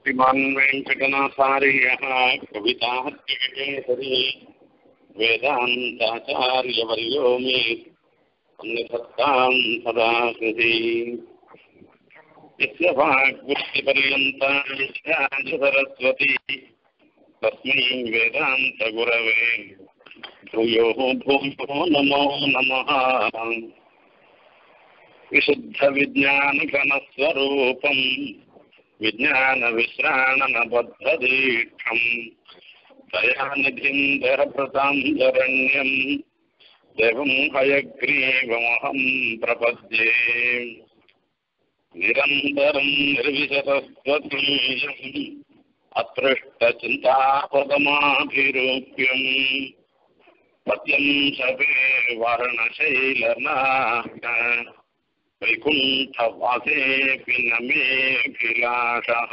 श्रीमान् वेङ्कटनाथार्यः कविताहत्यकेसरी वेदान्ताचार्यवर्यो मे अन्यसत्तां सदा हृदि यस्य वाग्वृत्तिपर्यन्ता सरस्वती तस्मै वेदान्तगुरवे भूयो भूयो नमो नमः विशुद्धविज्ञानघनस्वरूपम् विज्ञानविश्राणनबद्धदीक्षम् दयानिधिम् दरभृताम् शरण्यम् देवम् हयग्रीवमहम् प्रपद्ये निरन्तरम् निर्विशतस्वकीयम् अपृष्टचिन्तापदमाभिरूप्यम् पद्यम् शवे वर्णशैलनाथ वैकुण्ठवासेऽपि न मेऽभिलाषः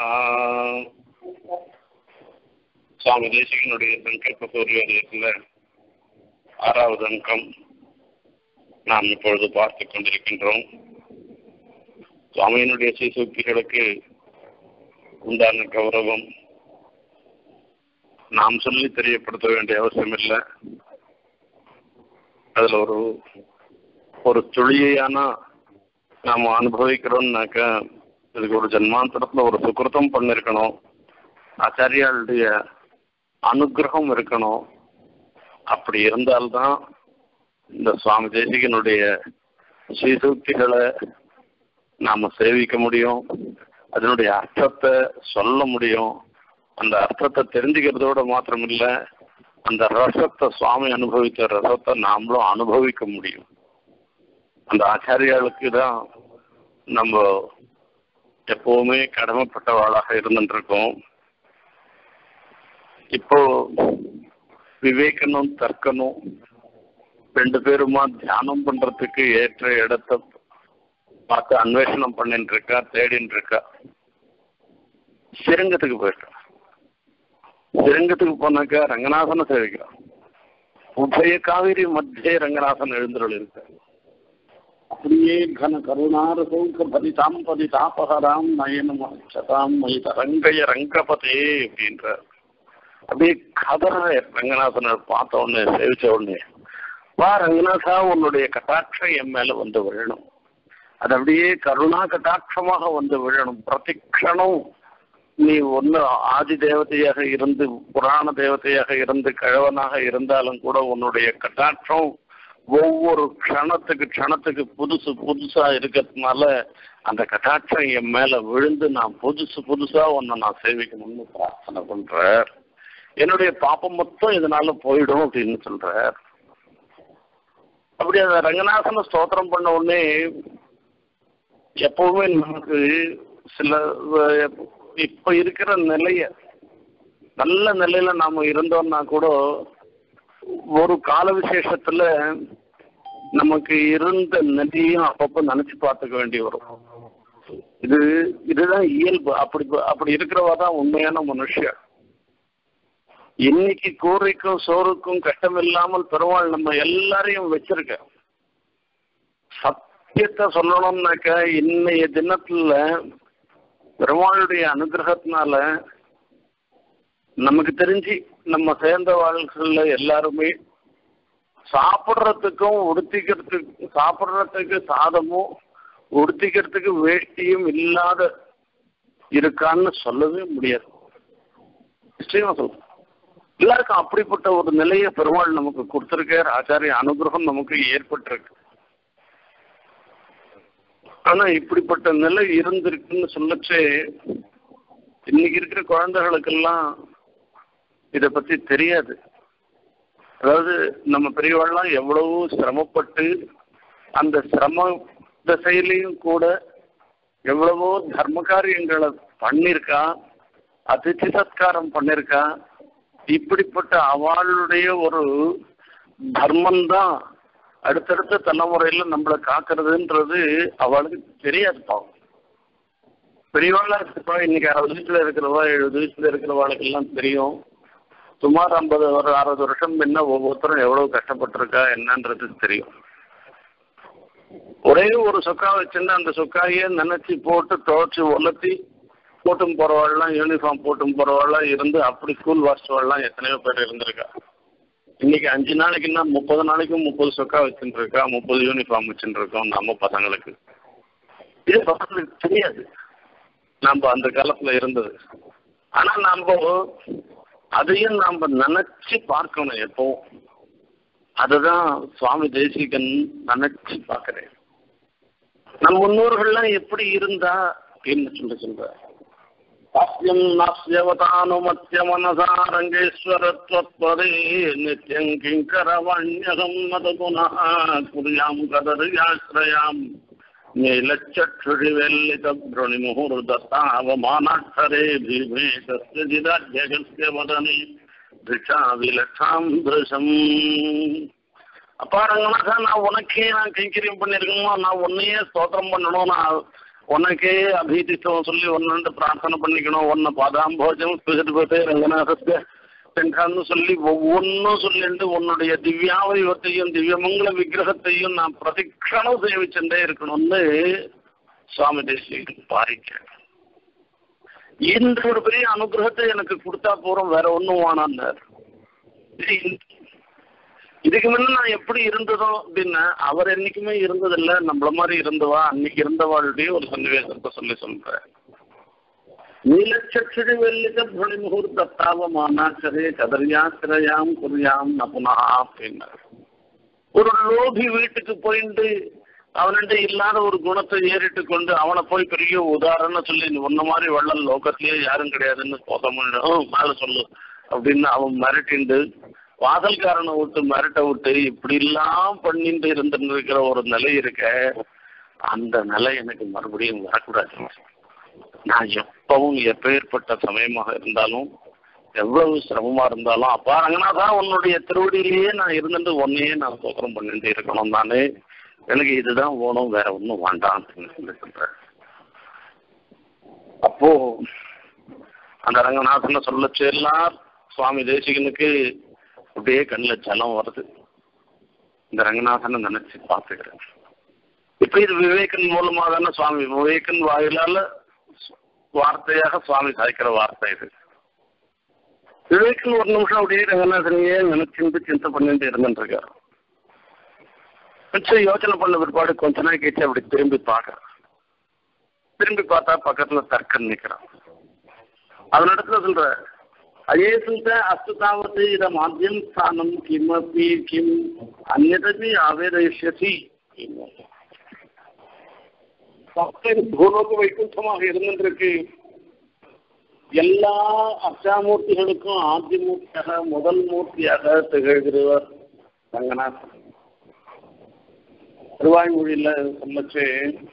சுவாமி தேசிகனுடைய சங்கல்ப சூரியோதயத்தில் ஆறாவது அங்கம் நாம் இப்பொழுது பார்த்து கொண்டிருக்கின்றோம் சுவாமியினுடைய சீசூக்திகளுக்கு உண்டான கௌரவம் நாம் சொல்லி தெரியப்படுத்த வேண்டிய அவசியம் இல்லை அதுல ஒரு ஒரு துளியான நாம் அனுபவிக்கிறோம்னாக்கா இதுக்கு ஒரு ஜன்மாந்தரத்துல ஒரு சுக்கிருத்தம் பண்ணிருக்கணும் ஆச்சாரியாளுடைய அனுகிரகம் இருக்கணும் அப்படி இருந்தால்தான் இந்த சுவாமி தேசிகனுடைய ஸ்ரீசூக்திகளை நாம சேவிக்க முடியும் அதனுடைய அர்த்தத்தை சொல்ல முடியும் அந்த அர்த்தத்தை தெரிஞ்சுக்கிறதோட மாத்திரம் இல்ல அந்த ரசத்தை சுவாமி அனுபவித்த ரசத்தை நாமளும் அனுபவிக்க முடியும் அந்த ஆச்சாரியாளுக்கு தான் நம்ம எப்பவுமே கடமைப்பட்டவாளாக இருந்துருக்கோம் இப்போ விவேகனும் தர்க்கனும் ரெண்டு பேருமா தியானம் பண்றதுக்கு ஏற்ற இடத்த பார்த்து அன்வேஷணம் பண்ணிட்டு இருக்கா தேடின்னு இருக்கா சிரங்கத்துக்கு போயிருக்கா சிரங்கத்துக்கு போனாக்கா ரங்கநாதனை சேவிக்கிறான் உபய காவிரி மத்திய ரங்கநாதன் எழுந்தருள் இருக்க அப்படியே கன கருணார சௌக பதிதாம் பதிதாபகராம் நயனம் சதாம் மயித ரங்கைய ரங்கபதே அப்படின்றார் அப்படியே கதற ரங்கநாதனை பார்த்த உடனே சேவிச்ச உடனே வா ரங்கநாதா உன்னுடைய கட்டாட்சம் என் மேல வந்து விழணும் அது அப்படியே கருணா கட்டாட்சமாக வந்து விழணும் பிரதிக்ஷணம் நீ ஒன்று ஆதி தேவதையாக இருந்து புராண தேவதையாக இருந்து கிழவனாக இருந்தாலும் கூட உன்னுடைய கட்டாட்சம் ஒவ்வொரு க்ஷணத்துக்கு க்ஷணத்துக்கு புதுசு புதுசா இருக்கிறதுனால அந்த கட்டாட்சம் என் மேல விழுந்து நான் புதுசு புதுசா உன்னை நான் சேவிக்கணும்னு பிரார்த்தனை பண்றார் என்னுடைய பாப்பம் மொத்தம் இதனால போயிடும் அப்படின்னு சொல்றார் அப்படி அந்த ரங்கநாதன ஸ்தோத்திரம் பண்ண உடனே எப்பவுமே நமக்கு சில இப்ப இருக்கிற நிலைய நல்ல நிலையில நாம இருந்தோம்னா கூட ஒரு கால விசேஷத்துல நமக்கு இருந்த நிலையும் அப்பப்போ நினைச்சு பார்த்துக்க வேண்டி வரும் இது இதுதான் இயல்பு அப்படி அப்படி இருக்கிறவா தான் உண்மையான மனுஷன் இன்னைக்கு கூரைக்கும் சோறுக்கும் கஷ்டம் இல்லாமல் பெருமாள் நம்ம எல்லாரையும் வச்சிருக்க சத்தியத்தை சொல்லணும்னாக்க இன்னைய தினத்துல பெருமாளுடைய அனுகிரகத்தினால நமக்கு தெரிஞ்சு நம்ம சேர்ந்த வாழ்க்கையில எல்லாருமே சாப்பிட்றதுக்கும் உடுத்திக்கிறதுக்கு சாப்பிட்றதுக்கு சாதமும் உடுத்திக்கிறதுக்கு வேஷ்டியும் இல்லாத இருக்கான்னு சொல்லவே முடியாது நிச்சயமா சொல்றேன் எல்லாருக்கும் அப்படிப்பட்ட ஒரு நிலையை பெருமாள் நமக்கு கொடுத்திருக்கார் ஆச்சாரிய அனுகிரகம் நமக்கு ஏற்பட்டிருக்கு ஆனா இப்படிப்பட்ட நிலை இருந்திருக்குன்னு சொல்லச்சே இன்னைக்கு இருக்கிற குழந்தைகளுக்கெல்லாம் இத பத்தி தெரியாது அதாவது நம்ம பெரியவாள்லாம் எவ்வளவோ சிரமப்பட்டு அந்த சிரம திசையிலையும் கூட எவ்வளவோ தர்ம காரியங்களை பண்ணிருக்கா அதிர்ச்சி சத்காரம் பண்ணிருக்கா இப்படிப்பட்ட அவளுடைய ஒரு தர்மம் தான் அடுத்தடுத்த தலைமுறையில நம்மளை காக்குறதுன்றது அவளுக்கு தெரியாது பாவம் பெரியவாளா இருக்கப்பா இன்னைக்கு அறுபது வயசுல இருக்கிறவா எழுபது வயசுல இருக்கிறவாளுக்கு எல்லாம் தெரியும் சுமார் ஐம்பது ஒரு அறுபது வருஷம் முன்ன ஒவ்வொருத்தரும் எவ்வளவு கஷ்டப்பட்டிருக்கா என்னன்றது தெரியும் ஒரே ஒரு சொக்கா வச்சிருந்து அந்த சொக்காயே நினைச்சு போட்டு துவைச்சு உலர்த்தி போட்டும் போறவாள்லாம் யூனிஃபார்ம் போட்டும் போறவாள்லாம் இருந்து அப்படி ஸ்கூல் வாசிச்சவாள்லாம் எத்தனையோ பேர் இருந்திருக்கா இன்னைக்கு அஞ்சு நாளைக்குன்னா முப்பது நாளைக்கும் முப்பது சொக்கா வச்சுட்டு இருக்கா முப்பது யூனிஃபார்ம் வச்சுட்டு இருக்கோம் நம்ம பசங்களுக்கு இது பசங்களுக்கு தெரியாது நம்ம அந்த காலத்துல இருந்தது ஆனா நம்ம அதையும் நாம நினைச்சு பார்க்கணும் எப்பவும் அதுதான் சுவாமி தேசிகன் நினைச்சு பார்க்கிறேன் நம் முன்னோர்கள்லாம் எப்படி இருந்தா அப்படின்னு சொல்லி சொல்ற சாஸ்யம் நாஸ்யவதானுமத்திய மனசா ரங்கேஸ்வரத்வத்வரே நித்யம் கிங்கரவாண்யகம் மத புனः குர்யாம் கதர்யாஸ்ரயாம் நீலச்சற்றுழிவெல்லிதப்ரணிமுகூர்தத்தாவமானாட்சரே भीमे तस्य जिदाध्यगस्य वदने ரிஷாவிலட்சாம் திருஷம் அப்பா ரங்கநாதா நான் உனக்கே நான் கைங்கரியம் பண்ணிருக்கணுமா நான் உன்னையே ஸ்தோத்திரம் பண்ணணும் நான் உனக்கே அபீதித்தம் சொல்லி ஒன்னு பிரார்த்தனை பண்ணிக்கணும் உன்னை பாதாம்போஜம் ஸ்பெசிபிட்டே ரங்கநாதத்தை சென்றான்னு சொல்லி ஒவ்வொன்றும் சொல்லிட்டு உன்னுடைய திவ்யாவயவத்தையும் திவ்யமங்கல விக்கிரகத்தையும் நான் பிரதிக்ஷணம் சேவிச்சுட்டே இருக்கணும்னு சுவாமி தேசியன் பாரிக்கிறேன் இந்த ஒரு பெரிய அனுகிரகத்தை எனக்கு கொடுத்தா போறோம் வேற ஒண்ணும் வேணான்னார் இதுக்கு முன்ன நான் எப்படி இருந்ததோ அப்படின்னா அவர் என்னைக்குமே இருந்ததில்ல நம்மள மாதிரி இருந்தவா அன்னைக்கு இருந்தவாளுடைய ஒரு சன்னிவேசத்தை சொல்லி சொல்றேன் நீலச்சடி வெள்ளித புனி முகூர்த்தாவமானாச்சரே கதர்யாசிரயாம் குறியாம் நபுனா அப்படின்னார் ஒரு லோபி வீட்டுக்கு போயிட்டு அவன்கிட்ட இல்லாத ஒரு குணத்தை ஏறிட்டு கொண்டு அவனை போய் பெரிய உதாரணம் சொல்லி உன்ன மாதிரி வள்ளல் லோகத்திலேயே யாரும் கிடையாதுன்னு போதமும் மேல சொல்லு அப்படின்னு அவன் மிரட்டிண்டு வாசல்காரனை விட்டு மிரட்ட விட்டு இப்படி எல்லாம் பண்ணிட்டு இருந்துட்டு இருக்கிற ஒரு நிலை இருக்க அந்த நிலை எனக்கு மறுபடியும் வரக்கூடாது நான் எப்பவும் எப்பேற்பட்ட சமயமாக இருந்தாலும் எவ்வளவு சிரமமா இருந்தாலும் அப்பா ரங்கநாதா உன்னுடைய திருவடியிலேயே நான் இருந்துட்டு உன்னையே நான் சோத்திரம் பண்ணிட்டு இருக்கணும் நானு எனக்கு இதுதான் வேணும் வேற ஒன்றும் வேண்டாம் அப்படின்னு சொல்லி சொல்றேன் அப்போ அந்த ரங்கநாதனை சொல்லச்சு எல்லாம் சுவாமி தேசிகனுக்கு அப்படியே கண்ணில் ஜலம் வருது இந்த ரங்கநாதனை நினைச்சு பார்த்துக்கிறேன் இப்ப இது விவேகன் மூலமா தானே சுவாமி விவேகன் வாயிலால வார்த்தையாக சுவாமி சாய்க்கிற வார்த்தை இது விவேகன் ஒரு நிமிஷம் அப்படியே ரங்கநாதனையே நினைச்சுட்டு சிந்தை பண்ணிட்டு இருந்துட்டு இருக்காரு கொஞ்சம் யோசனை பண்ண பிற்பாடு கொஞ்ச நாள் கழிச்சு அப்படி திரும்பி பார்க்கறான் திரும்பி பார்த்தா பக்கத்துல தர்க்கன் நிக்கிறான் அதனிடத்துல சொல்ற அயேசுந்த அஸ்துதாவது இத மாத்தியம் ஸ்தானம் கிமப்பி கிம் அந்நதபி ஆவேதயிஷ்யசி பூலோக வைகுண்டமாக இருந்திருக்கு எல்லா அர்ச்சாமூர்த்திகளுக்கும் ஆதி மூர்த்தியாக முதல் மூர்த்தியாக திகழ்கிறவர் ரங்கநாதன் திருவாய்மொழியில சொல்லச்சு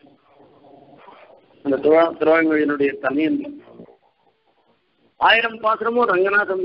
அந்த திருவா திருவாய்மொழியினுடைய தனியன் ஆயிரம் பாத்திரமும் ரங்கநாதன்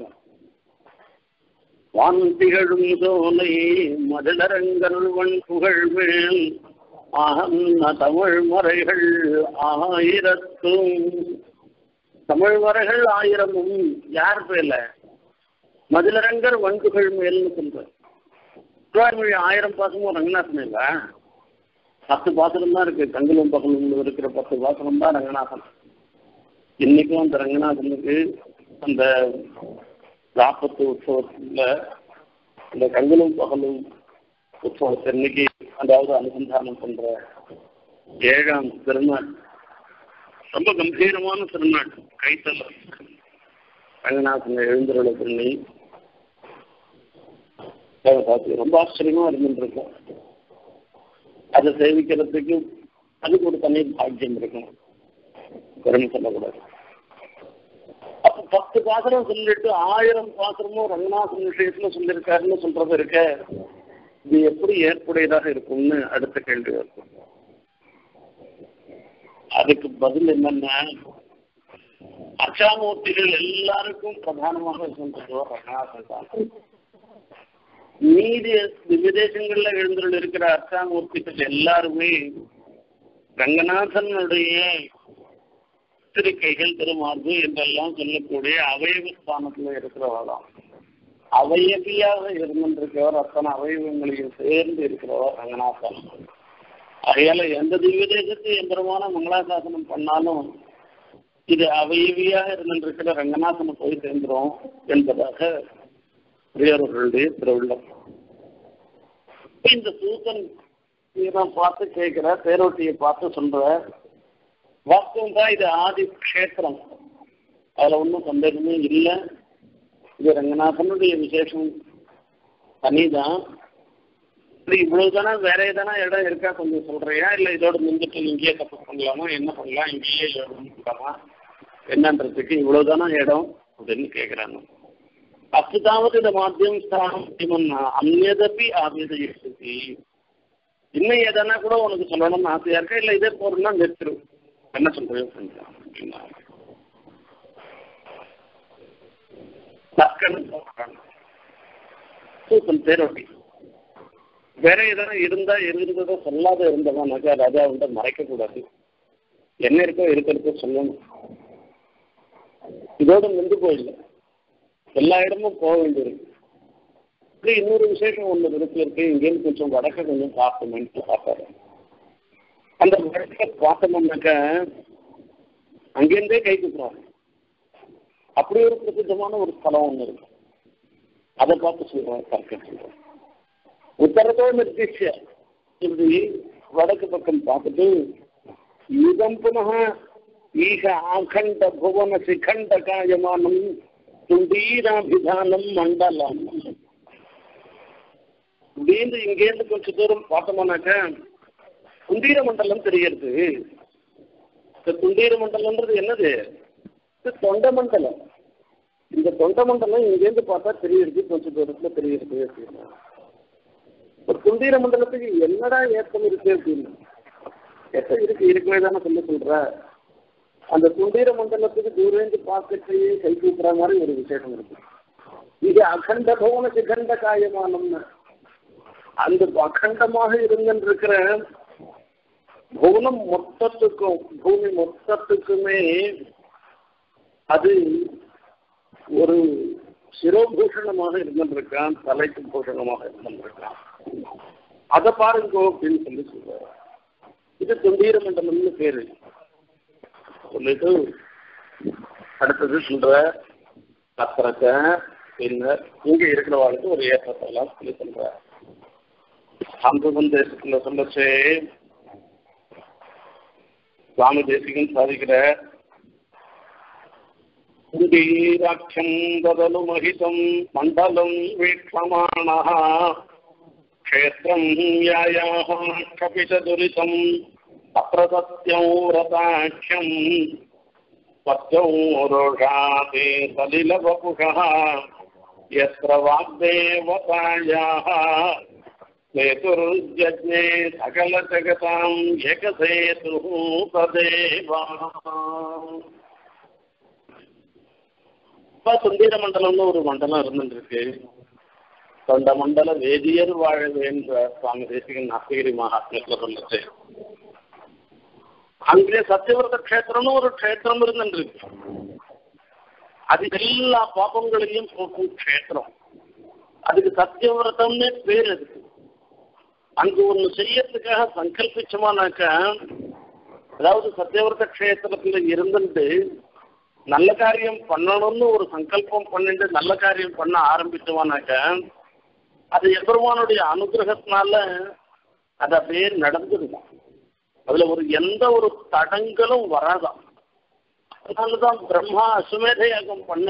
வான் திகழும் சோலை மதிலரங்கருவன் புகழ் மேல் ஆகன்ன தமிழ் மறைகள் ஆயிரத்தும் தமிழ் மறைகள் ஆயிரமும் யார் பேர்ல மதிலரங்கர் வன்புகழ் மேல்னு சொல்ற திருவாய்மொழி ஆயிரம் பாசமும் ரங்கநாதன் இல்ல பத்து பாசனம் தான் இருக்கு கங்கலும் பகலும் இருக்கிற பத்து பாசனம் தான் ரங்கநாதன் இன்னைக்கும் அந்த ரங்கநாதனுக்கு அந்த ராப்பத்து உற்சவத்துல இந்த கங்கலும் பகலும் உற்சவத்தை இன்னைக்கு அதாவது அனுசந்தானம் பண்ற ஏழாம் திருநாள் ரொம்ப கம்பீரமான திருநாள் கைத்தல ரங்கநாதன் எழுந்துருள பண்ணி பார்த்து ரொம்ப ஆச்சரியமா இருந்துருக்கும் அதை சேவிக்கிறதுக்கு அதுக்கு ஒரு தனி பாக்கியம் இருக்கும் பெருமை சொல்லக்கூடாது அப்ப பத்து பாத்திரம் சொல்லிட்டு ஆயிரம் பாத்திரமும் ரங்கநாதன் விஷயத்துல சொல்லியிருக்காருன்னு சொல்றது இருக்க இது எப்படி ஏற்புடையதாக இருக்கும்னு அடுத்த கேள்வி இருக்கும் அதுக்கு பதில் என்னன்னா அச்சாமூர்த்திகள் எல்லாருக்கும் பிரதானமாக சொல்றது ரங்கநாதன் தான் மீதி விதேசங்கள்ல எழுந்துள்ள இருக்கிற அர்ச்சாமூர்த்திகள் எல்லாருமே ரங்கநாதனுடைய திருக்கைகள் திருமார்பு என்றெல்லாம் சொல்லக்கூடிய அவயவ ஸ்தானத்துல இருக்கிறவளாம் அவயவியாக இருந்திருக்கிறவர் அத்தனை அவயவங்களையும் சேர்ந்து இருக்கிறவர் ரங்கநாதன் ஆகையால எந்த திவ்ய தேசத்து எந்திரமான மங்களாசாசனம் பண்ணாலும் இது அவையவியாக இருந்திருக்கிற ரங்கநாதனை போய் சேர்ந்துரும் என்பதாக பெரியவர்களுடைய திருவிழம் இந்த சூசன் நான் பார்த்து கேட்கிற தேரோட்டியை பார்த்து சொல்ற வாஸ்தவம் தான் இது ஆதி கஷேத்திரம் அதுல ஒன்றும் சந்தேகமே இல்லை இது ரங்கநாதனுடைய விசேஷம் தனிதான் இது இவ்வளவுதானே வேற எதனா இடம் இருக்கா கொஞ்சம் சொல்றியா இல்ல இதோட முந்துட்டு இங்கேயே தப்பு பண்ணலாமா என்ன பண்ணலாம் இங்கேயே பண்ணலாமா என்னன்றதுக்கு இவ்வளவுதானா இடம் அப்படின்னு கேக்குறாங்க அச்சுதாவது இந்த மாத்தியம் ஸ்தானம் அந்நதப்பி ஆபிதயிஷ்டி இன்னும் எதனா கூட உனக்கு சொல்லணும்னு ஆசையா இருக்கா இல்ல இதே போறதுன்னா நிறுத்திரு என்ன சொல்றேன் அப்படின்னா சூப்பன் தேரோட்டி வேற எதனா இருந்தா இருந்ததோ சொல்லாத இருந்தவனாக்கா ராஜா வந்து மறைக்க கூடாது என்ன இருக்கோ இருக்கிறதோ சொல்லணும் இதோட நின்று போயில்லை எல்லா இடமும் போக வேண்டியிருக்கு இப்படி இன்னொரு விசேஷம் ஒன்று இருக்கு இருக்கு இங்கேருந்து கொஞ்சம் வடக்க கொஞ்சம் பார்க்கணும்னு பார்த்தாரு அந்த வடக்க பார்த்தோம்னாக்க அங்கேருந்தே கை குத்துறாங்க அப்படி ஒரு பிரசித்தமான ஒரு ஸ்தலம் ஒன்று இருக்கு அதை பார்த்து சொல்றேன் கற்க சொல்றேன் உத்தரத்தோ நிர்திஷ்ய இப்படி வடக்கு பக்கம் பார்த்துட்டு யுகம் புனக ஈக ஆகண்ட புவன சிகண்ட காயமானம் துண்டீராபிதானம் மண்டலம் இப்படின்னு இங்கேருந்து கொஞ்சம் தூரம் பார்த்தோம்னாக்க துண்டீர மண்டலம் தெரிகிறது இந்த துண்டீர மண்டலம்ன்றது என்னது இது தொண்ட மண்டலம் இந்த தொண்ட மண்டலம் இங்கேருந்து பார்த்தா தெரியுது கொஞ்சம் தூரத்துல தெரியுது அப்படின்னா ஒரு துண்டீர மண்டலத்துக்கு என்னடா ஏற்றம் இருக்கு அப்படின்னு ஏற்றம் இருக்கு இருக்கவே தானே சொல்லி சொல்ற அந்த துண்டீர மண்டலத்துக்கு தூரந்து பார்க்கத்தையே கை தூக்குற மாதிரி ஒரு விசேஷம் இருக்கு இது அகண்ட பவன சிகண்ட காயமானம்னு அந்த அகண்டமாக இருந்திருக்கிற புவனம் மொத்தத்துக்கும் பூமி மொத்தத்துக்குமே அது ஒரு சிரோபூஷணமாக இருந்திருக்கான் தலைக்கு பூஷணமாக இருந்திருக்கான் அதை பாருங்க அப்படின்னு சொல்லி சொல்றாரு இது தொண்டீர மண்டலம்னு பேரு சொல்லிட்டு அடுத்தது சொல்ற அத்தரத்தை பின்னர் இங்க இருக்கிறவாளுக்கு ஒரு ஏற்றத்தை எல்லாம் சொல்லி சொல்ற அந்த தேசத்துல சொல்லச்சே சுவாமி தேசிகன் சாதிக்கிற குண்டீராட்சம் ததலு மகிதம் மண்டலம் வீக்ஷமாணः क्षेत्रं यायाः कपितदुरितम् अत्र सत्यं व्रताख्यम् सत्यौ रोषाते सलिलवपुषः यत्र वाग्देवतायाः सेतुर्यज्ञे सकलजगताम् एकसेतुः तदेव இப்ப சுந்தீர மண்டலம்னு ஒரு மண்டலம் இருந்துருக்கு தொண்ட மண்டல வேதியர் வாழவே என்ற சுவாமி தேசிகன் அஸ்தகிரி மகாத்மியத்துல சொல்லுச்சு அங்கே சத்தியவிரத கஷேத்திரம்னு ஒரு கஷேத்திரம் இருந்துருக்கு அது எல்லா பாபங்களையும் போக்கும் கஷேத்திரம் அதுக்கு சத்தியவிரதம்னு பேர் இருக்கு அங்கு ஒண்ணு செய்யறதுக்காக சங்கல்பிச்சோமானாக்க அதாவது சத்தியவிரத கஷேத்திரத்துல இருந்துட்டு நல்ல காரியம் பண்ணணும்னு ஒரு சங்கல்பம் பண்ணிட்டு நல்ல காரியம் பண்ண ஆரம்பிச்சோமானாக்க அது எம்பெருமானுடைய அனுகிரகத்தினால அது அப்படியே நடந்துருக்கும் அதுல ஒரு எந்த ஒரு தடங்களும் வராதாம் அதனாலதான் பிரம்மா அசுமேத யாகம் பண்ண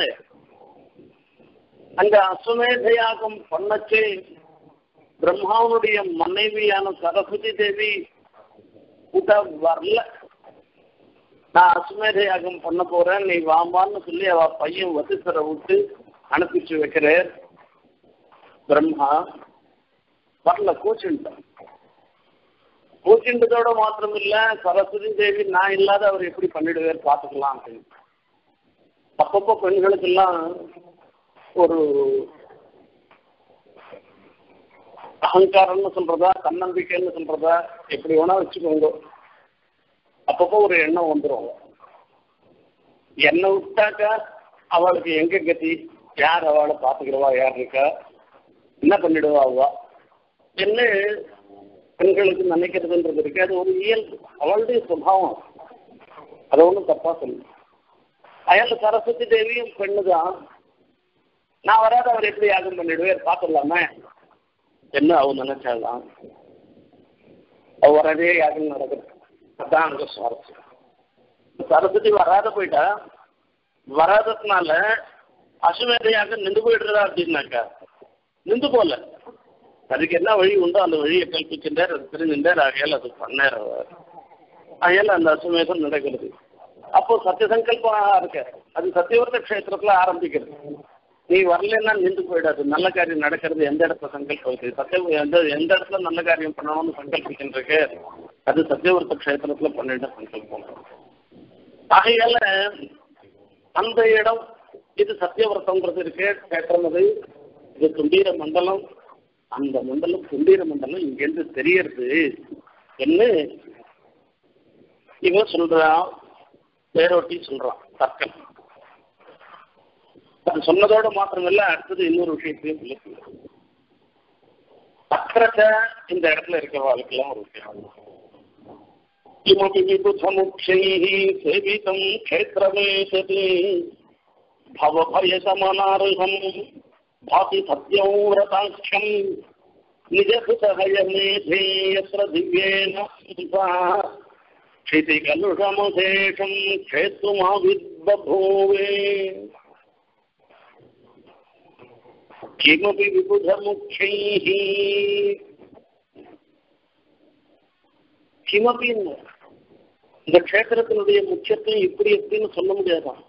அங்க அசுமேத யாகம் பண்ணச்சே பிரம்மாவனுடைய மனைவியான சரஸ்வதி தேவி கூட வரல நான் அசுமேத யாகம் பண்ண போறேன் நீ வாம்பான்னு சொல்லி அவ பையன் வசிசரை விட்டு அனுப்பிச்சு வைக்கிறேன் பிரம்மா வரல கூச்சுட்டான் கூச்சுண்டதோட மாத்திரம் இல்ல சரஸ்வதி தேவி நான் இல்லாத அவர் எப்படி பண்ணிடுவார் பார்த்துக்கலாம் அப்படின்னு அப்பப்போ பெண்களுக்கெல்லாம் ஒரு அகங்காரம்னு சொல்றதா தன்னம்பிக்கைன்னு சொல்றதா எப்படி வேணா வச்சுக்கோங்க அப்பப்போ ஒரு எண்ணம் வந்துடும் எண்ணெய் விட்டாக்கா அவளுக்கு எங்க கத்தி யார் அவளை பார்த்துக்கிறவா யார் இருக்கா என்ன பண்ணிடுவா அவ என்ன பெண்களுக்கு நினைக்கிறதுன்றது இருக்கு அது ஒரு இயல்பு அவளுடைய சுபாவம் அதை ஒன்றும் தப்பா சொல்லு அயல் சரஸ்வதி தேவியும் பெண்ணுதான் நான் வராத அவர் எப்படி யாகம் பண்ணிடுவேன் பார்த்துடலாமே என்ன அவன் நினைச்சாலாம் அவ வரதே யாகம் நடக்குது அதான் அங்க சுவாரஸ்யம் சரஸ்வதி வராத போயிட்டா வராததுனால அசுமேதையாக நின்று போயிடுறதா அப்படின்னாக்கா நின்று போல அதுக்கு என்ன வழி உண்டோ அந்த வழியை கல்பிக்கின்றார் அது தெரிஞ்சின்றார் ஆகையால் அது பண்ணார் அவர் ஆகையால் அந்த அசுமேதம் நடக்கிறது அப்போ சத்தியசங்கல்பமாக இருக்க அது சத்தியவர்த்த கஷேத்திரத்துல ஆரம்பிக்கிறது நீ வரலன்னா நின்று போயிடாது நல்ல காரியம் நடக்கிறது எந்த இடத்துல சங்கல்பம் இருக்கு சத்திய எந்த எந்த இடத்துல நல்ல காரியம் பண்ணணும்னு சங்கல்பிக்கின்றிருக்கு அது சத்தியவர்த்த கஷேத்திரத்துல பண்ணிட்டு சங்கல்பம் ஆகையால அந்த இடம் இது சத்தியவர்த்தம்ன்றது இருக்கு கஷேத்திரம் அது இது துண்டீர மண்டலம் அந்த மண்டலம் துண்டீர மண்டலம் இங்கேருந்து தெரியறது என்ன இவன் சொல்றான் வேரோட்டி சொல்றான் தர்க்கம் அது சொன்னதோட மாத்திரமில்ல அடுத்தது இன்னொரு விஷயத்தையும் சொல்லி அக்கறத இந்த இடத்துல இருக்க வாழ்க்கையெல்லாம் ஒரு விஷயம் கிமபி விபுதமுக்ஷைः சேவிதம் க்ஷேத்திரமேததி भवभयशमनार्हम् भाति सत्यं व्रताख्यम् निजसुतहयमेधे यत्र दिव्येन क्षितिकलुषमशेषम् क्षेतुमाविद्बभूवे किमपि विबुधमुख्यैः கிமப்பி இந்த க்ஷேத்திரத்தினுடைய முக்கியத்துவம் இப்படி எப்படின்னு சொல்ல முடியாதான்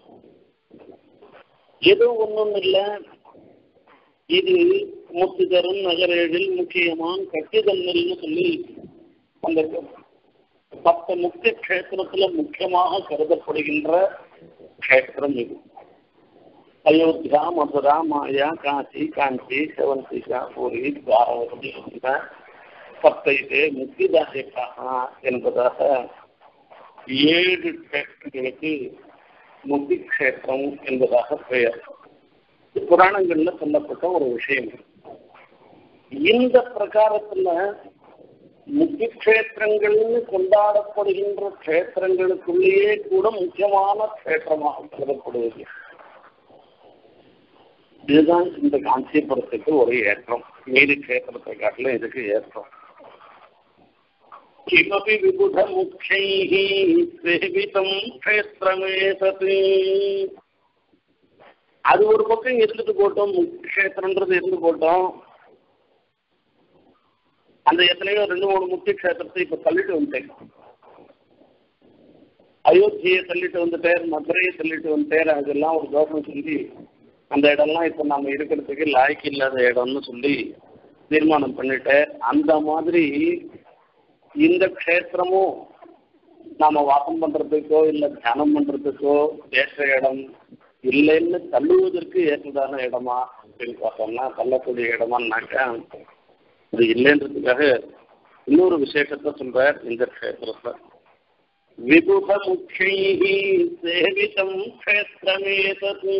ஏதோ ஒன்றும் இல்லை இது முத்துதரும் நகரேழில் முக்கியமான கட்டிதன்னல்னு சொல்லி அந்த பத்து முக்கிய க்ஷேத்திரத்துல முக்கியமாக கருதப்படுகின்ற க்ஷேத்திரம் இது அயோத்தியா மதுரா மாயா காசி காஞ்சி செவந்திகா பூரி துவாரவதி பத்தைது முக்திதாயக்காக என்பதாக ஏழு க்ஷேத்திரங்களுக்கு முக்தி க்ஷேத்திரம் என்பதாக பெயர் புராணங்கள்ல சொல்லப்பட்ட ஒரு விஷயம் இந்த பிரகாரத்துல முக்கிய க்ஷேத்திரங்கள்னு கொண்டாடப்படுகின்ற க்ஷேத்திரங்களுக்குள்ளேயே கூட முக்கியமான க்ஷேத்திரமாக கருதப்படுவது இதுதான் இந்த காஞ்சிபுரத்துக்கு ஒரு ஏற்றம் மீதி க்ஷேத்திரத்தை காட்டிலும் இதுக்கு ஏற்றம் किमपि विबुधमुख्यैः सेवितं क्षेत्रमेतत् அது ஒரு பக்கம் இருந்துட்டு போட்டோம் க்ஷேத்திரன்றது இருந்து போட்டோம் அந்த எத்தனையோ ரெண்டு மூணு முக்கிய க்ஷேத்திரத்தை இப்ப தள்ளிட்டு வந்துட்டேன் அயோத்தியை தள்ளிட்டு வந்துட்டேன் மதுரையை தள்ளிட்டு வந்துட்டேன் அதெல்லாம் ஒரு தோஷம் சொல்லி அந்த இடம்லாம் இப்ப நம்ம இருக்கிறதுக்கு லாய்க்கு இல்லாத இடம்னு சொல்லி தீர்மானம் பண்ணிட்டேன் அந்த மாதிரி இந்த க்ஷேத்திரமும் நாம வாசம் பண்றதுக்கோ இல்ல தியானம் பண்றதுக்கோ ஏற்ற இடம் இல்லைன்னு தள்ளுவதற்கு ஏற்றதான இடமா அப்படின்னு பார்த்தோம்னா தள்ளக்கூடிய இடமானாக்கா அது இல்லைன்றதுக்காக இன்னொரு விசேஷத்தை சொல்றார் இந்த க்ஷேத்திரத்துல விபுத முக்கியை சேவிதம் க்ஷேத்திரமேதது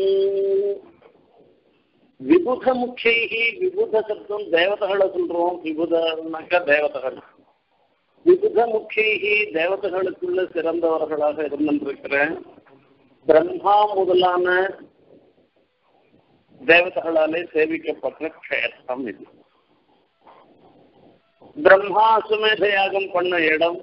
விபுத முக்கியை விபுத சப்தம் தேவதைகளை சொல்றோம் விபுதனாக்கா தேவதைகள் விபுத முக்கியை தேவதைகளுக்குள்ள சிறந்தவர்களாக இருந்திருக்கிற பிரம்மா முதலான தேவதைகளாலே சேவிக்கப்பட்ட க்ஷேத்திரம் இது பிரம்மா சுமேத யாகம் பண்ண இடம்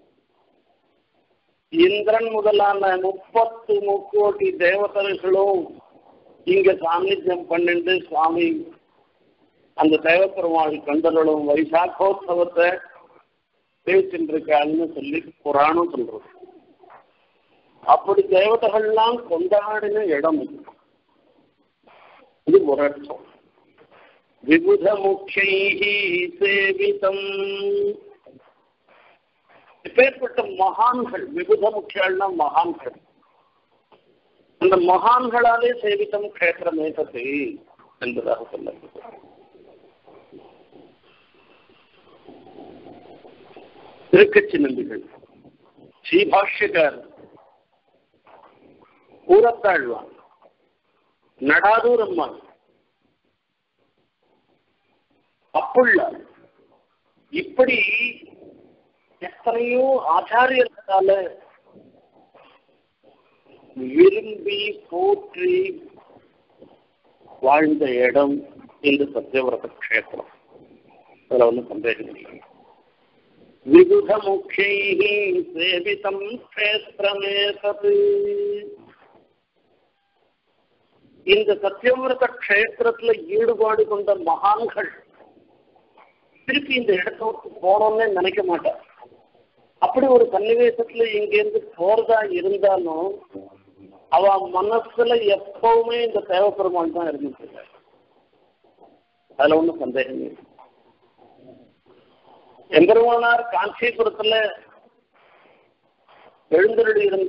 இந்திரன் முதலான முப்பத்து முக்கோட்டி தேவதர்களும் இங்க சாநித்தியம் பண்ணிட்டு சுவாமி அந்த தேவப்பெருமாள் கண்டர்களும் வைசாக்கோத்சவத்தை பேசின்றிருக்காங்கன்னு சொல்லி புராணம் சொல்றது அப்படி தேவதைகள்லாம் கொண்டாடின இடம் இது இது ஒரு அர்த்தம் விபுத முக்கியை சேவிதம் இப்பேற்பட்ட மகான்கள் விபுத முக்கியம்னா மகான்கள் அந்த மகான்களாலே சேவித்தம் கஷேத்திரமேதத்தை என்பதாக சொல்லப்படுகிறது திருக்கச்சி நம்பிகள் ஸ்ரீபாஷ்யக்கார் கூறத்தாழ்வான் நடாதூர் அம்மாள் அப்புள்ளார் இப்படி எத்தனையோ ஆச்சாரியர்களால விரும்பி போற்றி வாழ்ந்த இடம் இந்த சத்தியவிரத கஷேத்திரம் அதுல ஒன்றும் சந்தேகம் இல்லை விபுத முக்கியை சேவிதம் கஷேத்திரமே தது இந்த சத்தியவிரத கஷேத்திரத்துல ஈடுபாடு கொண்ட மகான்கள் திருப்பி இந்த இடத்த விட்டு போனோம்னே நினைக்க மாட்டார் அப்படி ஒரு சன்னிவேசத்துல இங்கேருந்து போறதா இருந்தாலும் அவ மனசுல எப்பவுமே இந்த தேவப்பெருமாள் தான் இருந்துட்டு அதுல ஒண்ணும் சந்தேகம் இல்லை எம்பெருமானார் காஞ்சிபுரத்துல எழுந்தருளி இருந்த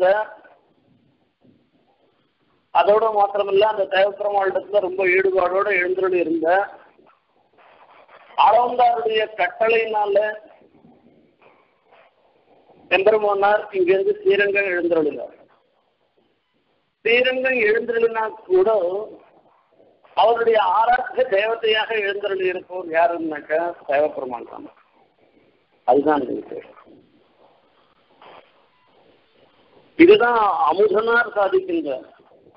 அதோட மாத்திரமில்ல அந்த தேவப்பெருமாளிடத்துல ரொம்ப ஈடுபாடோட எழுந்தருளி இருந்த ஆளவந்தாருடைய கட்டளையினால எம்பெருமானார் இங்கிருந்து ஸ்ரீரங்கம் எழுந்தருளினார் ஸ்ரீரங்கம் எழுந்தருளினா கூட அவருடைய ஆராய்ச்சி தேவதையாக எழுந்தருளி இருப்பவர் யாருன்னாக்கா தேவப்பெருமான் தான் அதுதான் இருக்கு இதுதான் அமுதனார் சாதிக்கின்றார்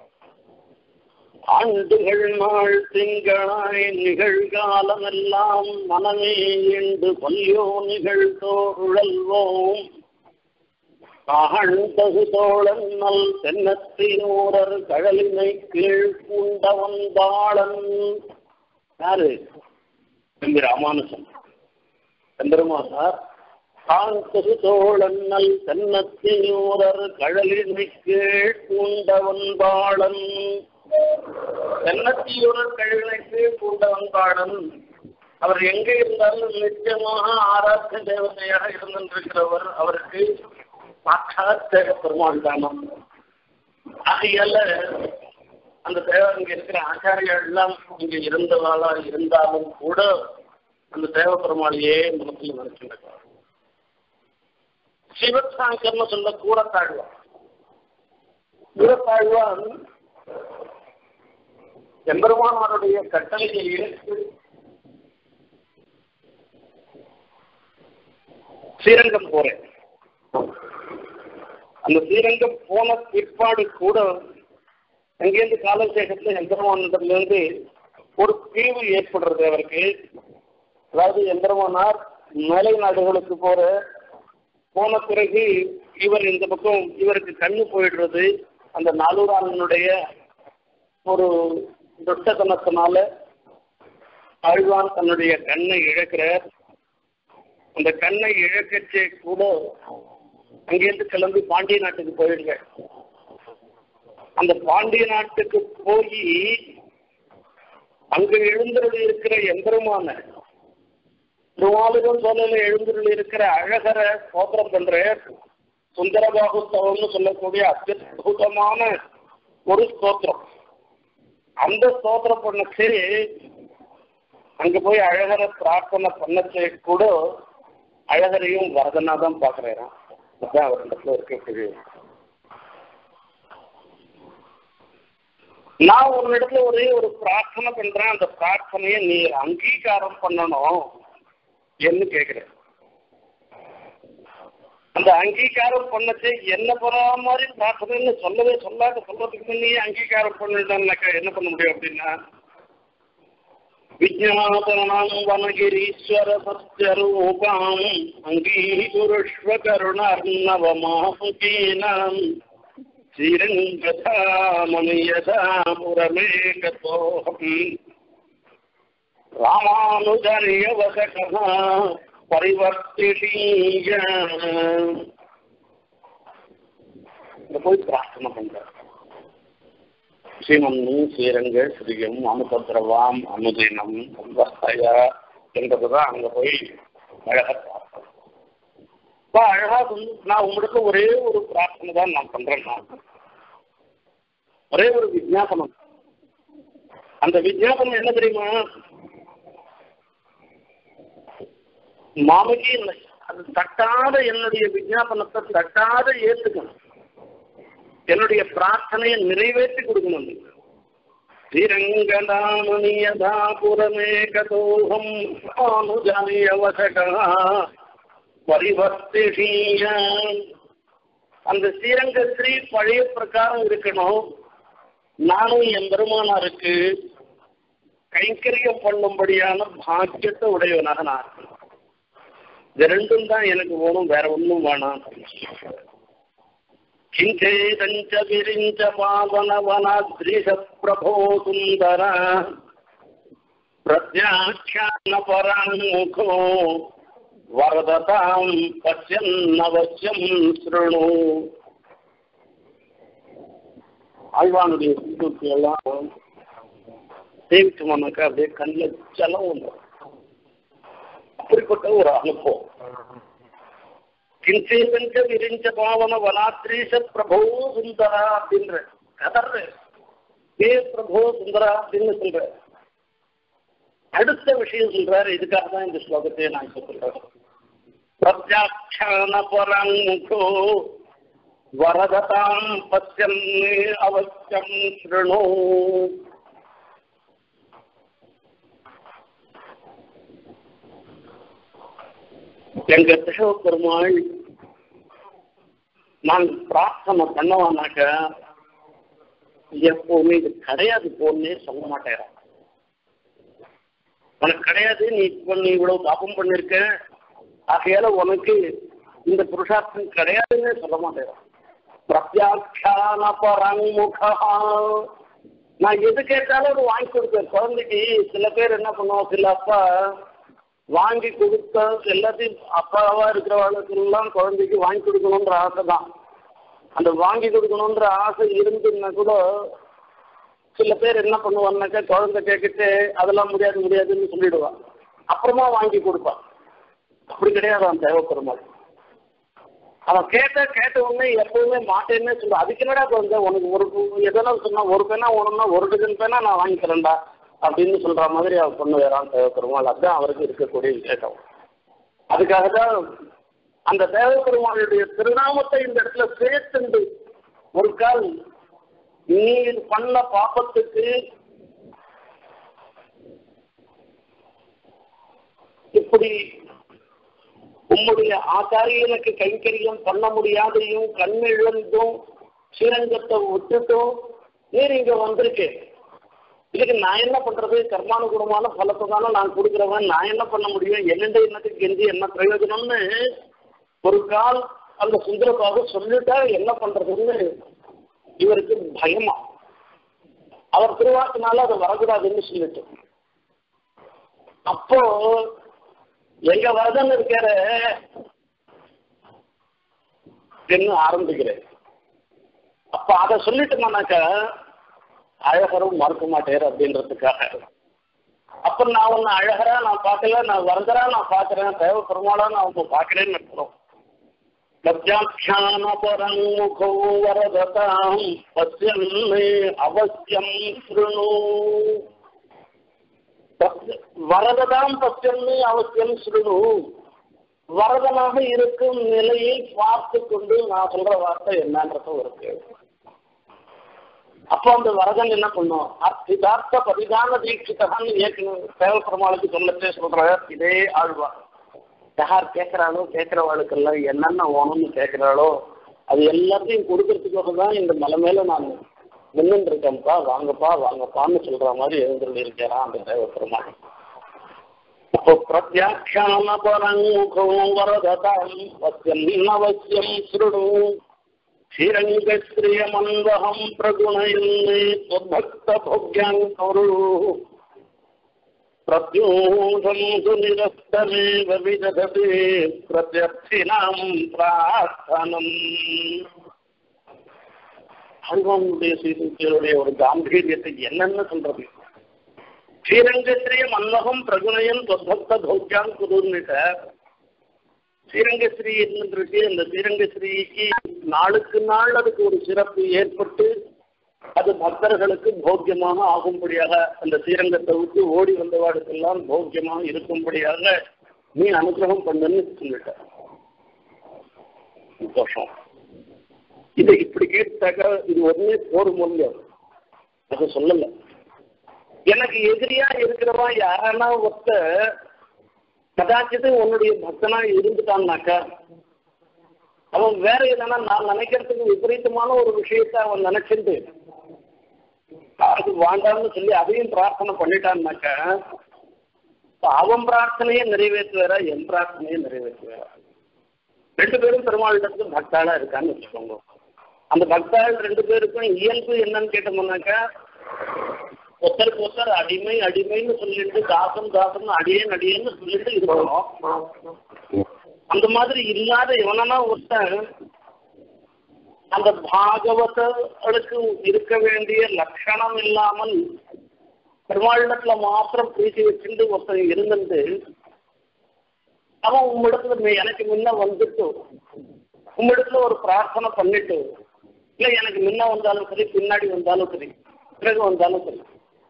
ஆண்டுகள் நாள் திங்களாய் நிகழ்காலமெல்லாம் மனமே என்று கொல்லியோ நிகழ்தோழல்வோம் ஆழ்ந்தகு தோழன் நல் தென்னத்தினூரர் கழலினை கீழ் பூண்டவன் தாளன் யாரு தம்பி ராமானுஜன் எம்பெருமானார் காந்தகு தோழன் நல் தென்னத்தினூரர் கழலினை கீழ் பூண்டவன் தாளன் தென்னத்தியூரர் கழலினைக்கு பூண்டவன் தாளன் அவர் எங்கே இருந்தாலும் நிச்சயமாக ஆராய்ச்சி தேவதையாக இருந்திருக்கிறவர் அவருக்கு சாட்சாத் தேவ பெருமாள் தானம் ஆகையால அந்த தேவ இங்க இருக்கிற ஆச்சாரியால் எல்லாம் இங்க இருந்தவாளா இருந்தாலும் கூட அந்த தேவ பெருமாளையே மனத்தில் நினைச்சிருக்கார் சிவசாங்கர்னு சொல்ல கூறத்தாழ்வான் கூறத்தாழ்வான் எம்பெருமானாருடைய கட்டளையை ஏற்று ஸ்ரீரங்கம் போறேன் அந்த ஸ்ரீரங்கம் போன பிற்பாடு கூட அங்கேருந்து காலசேகத்துல எம்பெருமானிடமிருந்து ஒரு பிரிவு ஏற்படுறது அவருக்கு அதாவது எம்பெருமானார் மேலை நாடுகளுக்கு போற போன பிறகு இவர் இந்த பக்கம் இவருக்கு கண்ணு போயிடுறது அந்த நாலூரானுடைய ஒரு துஷ்டத்தனத்தினால ஆழ்வான் தன்னுடைய கண்ணை இழக்கிறார் அந்த கண்ணை இழக்கச்சே கூட அங்கேருந்து கிளம்பி பாண்டிய நாட்டுக்கு போயிடுங்க அந்த பாண்டிய நாட்டுக்கு போய் அங்க எழுந்தருள் இருக்கிற எம்பெருமான திருவாளுகம் சொல்லல எழுந்தருள் இருக்கிற அழகர சோத்திரம் பண்ற சுந்தரபாகுஸ்தவம்னு சொல்லக்கூடிய அத்தியுதமான ஒரு ஸ்தோத்திரம் அந்த ஸ்தோத்திரம் பண்ணச்சு அங்க போய் அழகரை பிரார்த்தனை பண்ணச்சே கூட அழகரையும் வரதனா தான் பாக்குறேன் அதான் அவர் இடத்துல இருக்கக்கூடிய நான் ஒரு இடத்துல ஒரே ஒரு பிரார்த்தனை பண்றேன் அந்த பிரார்த்தனையை நீ அங்கீகாரம் பண்ணணும் என்று கேட்கிறேன் அந்த அங்கீகாரம் பண்ணச்சு என்ன போற மாதிரி பிரார்த்தனைன்னு சொல்லவே சொல்லாத சொல்றதுக்கு நீ அங்கீகாரம் பண்ணிட்டான்னாக்கா என்ன பண்ண முடியும் அப்படின்னா விஜயாபரணம் வனகிரீஸ்வர சத்யரூபாம் அங்கீகுருஷ்வ கருணார்ணவமாமுகீனாம் ஸ்ரீரங்கதாமணியதாமுரமேகதோஹம் ராமானுஜரியவசகः பரிவர்த்திஷீய போய் பிரார்த்தனை பண்றார் ஸ்ரீமன்னு ஸ்ரீரங்க ஸ்ரீயம் அனுபத்ரவாம் அனுதினம் சம்பஸ்தயா என்றதுதான் அங்க போய் அழகா பார்த்தோம் இப்போ அழகா வந்து நான் உங்களுக்கு ஒரே ஒரு பிரார்த்தனை தான் நான் பண்றேன் நான் ஒரே ஒரு விஜாபனம் அந்த விஜாபனம் என்ன தெரியுமா மாமகி அது தட்டாத என்னுடைய விஜாபனத்தை தட்டாத ஏத்துக்கணும் என்னுடைய பிரார்த்தனையை நிறைவேற்றி கொடுக்கணும் ஸ்ரீரங்கதாமணியதாபுரமே கதோகம் அனுஜானியவசகா பரிவர்த்திஷீய அந்த ஸ்ரீரங்க ஸ்ரீ பழைய பிரகாரம் இருக்கணும் நானும் என் பெருமானாருக்கு கைங்கரியம் பண்ணும்படியான பாக்கியத்தை உடையவனாக நான் இருக்கணும் இது ரெண்டும் தான் எனக்கு வேணும் வேற ஒன்றும் வேணாம் கிஞ்சேதஞ்ச விரிஞ்ச பாவன வனாத்ரிஷ பிரபோ சுந்தர பிரத்யாख्यान பராமுகோ வரததாம் பசியன்னவசியம் ஸ்ருணு ஆழ்வானுடைய சீர்தூக்கி எல்லாம் சேவிச்சோம்னாக்கா அப்படியே கண்ணில் ஜலம் ஒன்று அப்படிப்பட்ட ஒரு அனுபவம் கிஞ்சேதஞ்ச விரிஞ்ச பாவன வனாத்ரீஷ பிரபோ சுந்தரா அப்படின்ற கதர்ற ஏ பிரபோ சுந்தரா அப்படின்னு சொல்ற அடுத்த விஷயம் சொல்றாரு இதுக்காக தான் இந்த ஸ்லோகத்தை நான் சொல்றேன் பிரத்யாட்சான பரமுகோ வரததாம் பசியம் அவசியம் ஸ்ருணு எங்க திசவ பெருமாள் நான் பிரார்த்தனை பண்ணவானாக்க எப்பவுமே இது கிடையாது போன்னே சொல்ல மாட்டேன் உனக்கு கிடையாது நீ இப்போ நீ இவ்வளவு பாப்பம் பண்ணிருக்க ஆகையால உனக்கு இந்த புருஷார்த்தம் கிடையாதுன்னு சொல்ல மாட்டேன் பிரத்யாட்சான பரமுகா நான் எது கேட்டாலும் அது வாங்கி கொடுப்பேன் குழந்தைக்கு சில பேர் என்ன பண்ணுவோம் சில அப்பா வாங்கி கொடுத்த எல்லாத்தையும் அப்பாவா இருக்கிறவங்களுக்கெல்லாம் குழந்தைக்கு வாங்கி கொடுக்கணுன்ற ஆசை தான் அந்த வாங்கி கொடுக்கணுன்ற ஆசை இருந்துன்னா கூட சில பேர் என்ன பண்ணுவான்னாக்கா குழந்தை கேட்கிட்டு அதெல்லாம் முடியாது முடியாதுன்னு சொல்லிடுவான் அப்புறமா வாங்கி கொடுப்பான் அப்படி கிடையாது அவன் தேவைப்பெருமாள் அவன் கேட்ட கேட்ட உடனே எப்பவுமே மாட்டேன்னே சொல்லுவான் அதுக்கு என்னடா குழந்தை உனக்கு ஒரு எதெல்லாம் சொன்னா ஒரு பேனா ஒண்ணுன்னா ஒரு டஜன் பேனா நான் வாங்கி தரேன்டா அப்படின்னு சொல்ற மாதிரி அவன் பொண்ணு வேறான் தேவைப்பெருமாள் அதுதான் அவருக்கு இருக்கக்கூடிய விசேஷம் அதுக்காக தான் அந்த தேவப்பெருமாளுடைய திருநாமத்தை இந்த இடத்துல சேர்த்துண்டு ஒரு கால் நீ பண்ண பாப்பத்துக்கு இப்படி உம்முடைய ஆச்சாரியனுக்கு கைங்கரியம் பண்ண முடியாதையும் கண்ணிழந்தும் ஸ்ரீரங்கத்தை விட்டுட்டும் நீர் இங்க வந்திருக்கேன் இதுக்கு நான் என்ன பண்றது கர்மானுகுணமான பலத்தை தானே நான் கொடுக்குறவன் நான் என்ன பண்ண முடியும் என்னென்ன என்னத்துக்கு கெஞ்சி என்ன பிரயோஜனம்னு ஒரு கால் அந்த சுந்தரபாபு சொல்லிட்டா என்ன பண்றதுன்னு இவருக்கு பயமா அவர் திருவாக்குனால அது வரக்கூடாதுன்னு சொல்லிட்டு அப்போ எங்க வரதன் இருக்கிற என்ன ஆரம்பிக்கிறேன் அப்ப அதை சொல்லிட்டோம்னாக்கா அழகரும் மறுக்க மாட்டேர் அப்படின்றதுக்காக அப்ப நான் ஒன்னு அழகரா நான் பார்க்கல நான் வரதரா நான் பார்க்கறேன் தேவ பெருமாளா நான் உங்க பார்க்கிறேன்னு இருக்கிறோம் லப்ஜாख्यान பரமுகோ வரததாம் பசியன்மே அவசியம் ஸ்ருணு வரததாம் பசியன்மே அவசியம் ஸ்ருணு வரதனாக இருக்கும் நிலையை பார்த்து கொண்டு நான் சொல்ற வார்த்தை என்னன்றதும் இருக்கு அப்போ அந்த வரதன் என்ன பண்ணும் அர்த்திதார்த்த பரிதான தீட்சிதான்னு ஏற்கனவே தேவப்பெருமாளுக்கு சொல்லத்தே சொல்ற இதே ஆழ்வார் யார் கேட்கிறாளோ கேட்கிறவாளுக்கெல்லாம் என்னென்ன வேணும்னு கேட்கிறாளோ அது எல்லாத்தையும் கொடுக்கறதுக்காக தான் இந்த மலை மேல நான் நின்றுட்டு இருக்கேன்ப்பா வாங்கப்பா வாங்கப்பான்னு சொல்ற மாதிரி எழுந்துள்ள இருக்கிறான் அந்த தேவப்பெருமாள் அப்போ பிரத்யாட்சான பரமுகம் வரததாம் வசியம் அவசியம் ஸ்ருணு ஸ்ரீரங்கஸ்ரீயமன்வகம் பிரகுணயன்னே ஸ்வபக்த போக்யான் கரு பிரத்யூஷம் சுநிரஸ்தமேவ விததே பிரத்யர்த்தினாம் பிரார்த்தனம் அல்வானுடைய சீதைகளுடைய ஒரு காம்பீரியத்தை என்னன்னு சொல்றது ஸ்ரீரங்கஸ்ரீய மன்மகம் பிரகுணயன் தொத்பக்த பௌக்கியான் குருன்னுட்ட ஸ்ரீரங்கஸ்ரீ இருக்கு அந்த ஸ்ரீரங்கஸ்ரீக்கு நாளுக்கு நாள் அதுக்கு ஒரு சிறப்பு ஏற்பட்டு அது பக்தர்களுக்கு போக்கியமாக ஆகும்படியாக அந்த ஸ்ரீரங்கத்தை விட்டு ஓடி வந்தவாடுக்கெல்லாம் போக்கியமாக இருக்கும்படியாக நீ அனுகிரகம் பண்ணுன்னு சொல்லிட்ட சந்தோஷம் இதை இப்படி கேட்டாக்க இது ஒன்னே போரும் இல்லையோ அதை சொல்லல எனக்கு எதிரியா இருக்கிறவா யாரனா ஒருத்த கதாச்சித்து உன்னுடைய பக்தனா இருந்துட்டான்னாக்கா அவன் வேற எதனா நான் நினைக்கிறதுக்கு விபரீதமான ஒரு விஷயத்த அவன் நினைச்சிட்டு அது வேண்டாம்னு சொல்லி அதையும் பிரார்த்தனை பண்ணிட்டான்னாக்க அவன் பிரார்த்தனையை நிறைவேற்றுவாரா என் பிரார்த்தனையை நிறைவேற்றுவாரா ரெண்டு பேரும் பெருமாளிடத்துக்கு பக்தாளா இருக்கான்னு வச்சுக்கோங்க அந்த பக்தாள் ரெண்டு பேருக்கும் இயல்பு என்னன்னு கேட்டோம்னாக்கா ஒருத்தருக்கு ஒருத்தர் அடிமை அடிமைன்னு சொல்லிட்டு தாசம் தாசம் அடியேன் அடியேன்னு சொல்லிட்டு இருக்கணும் அந்த மாதிரி இல்லாத எவனா ஒருத்தன் அந்த பாகவதர்களுக்கு இருக்க வேண்டிய லட்சணம் இல்லாமல் பெருமாளிடத்துல மாத்திரம் பேசி வச்சுட்டு ஒருத்தன் இருந்துட்டு அவன் உம்மிடத்துல எனக்கு முன்ன வந்துட்டு உம்மிடத்துல ஒரு பிரார்த்தனை பண்ணிட்டு இல்ல எனக்கு முன்ன வந்தாலும் சரி பின்னாடி வந்தாலும் சரி பிறகு வந்தாலும் சரி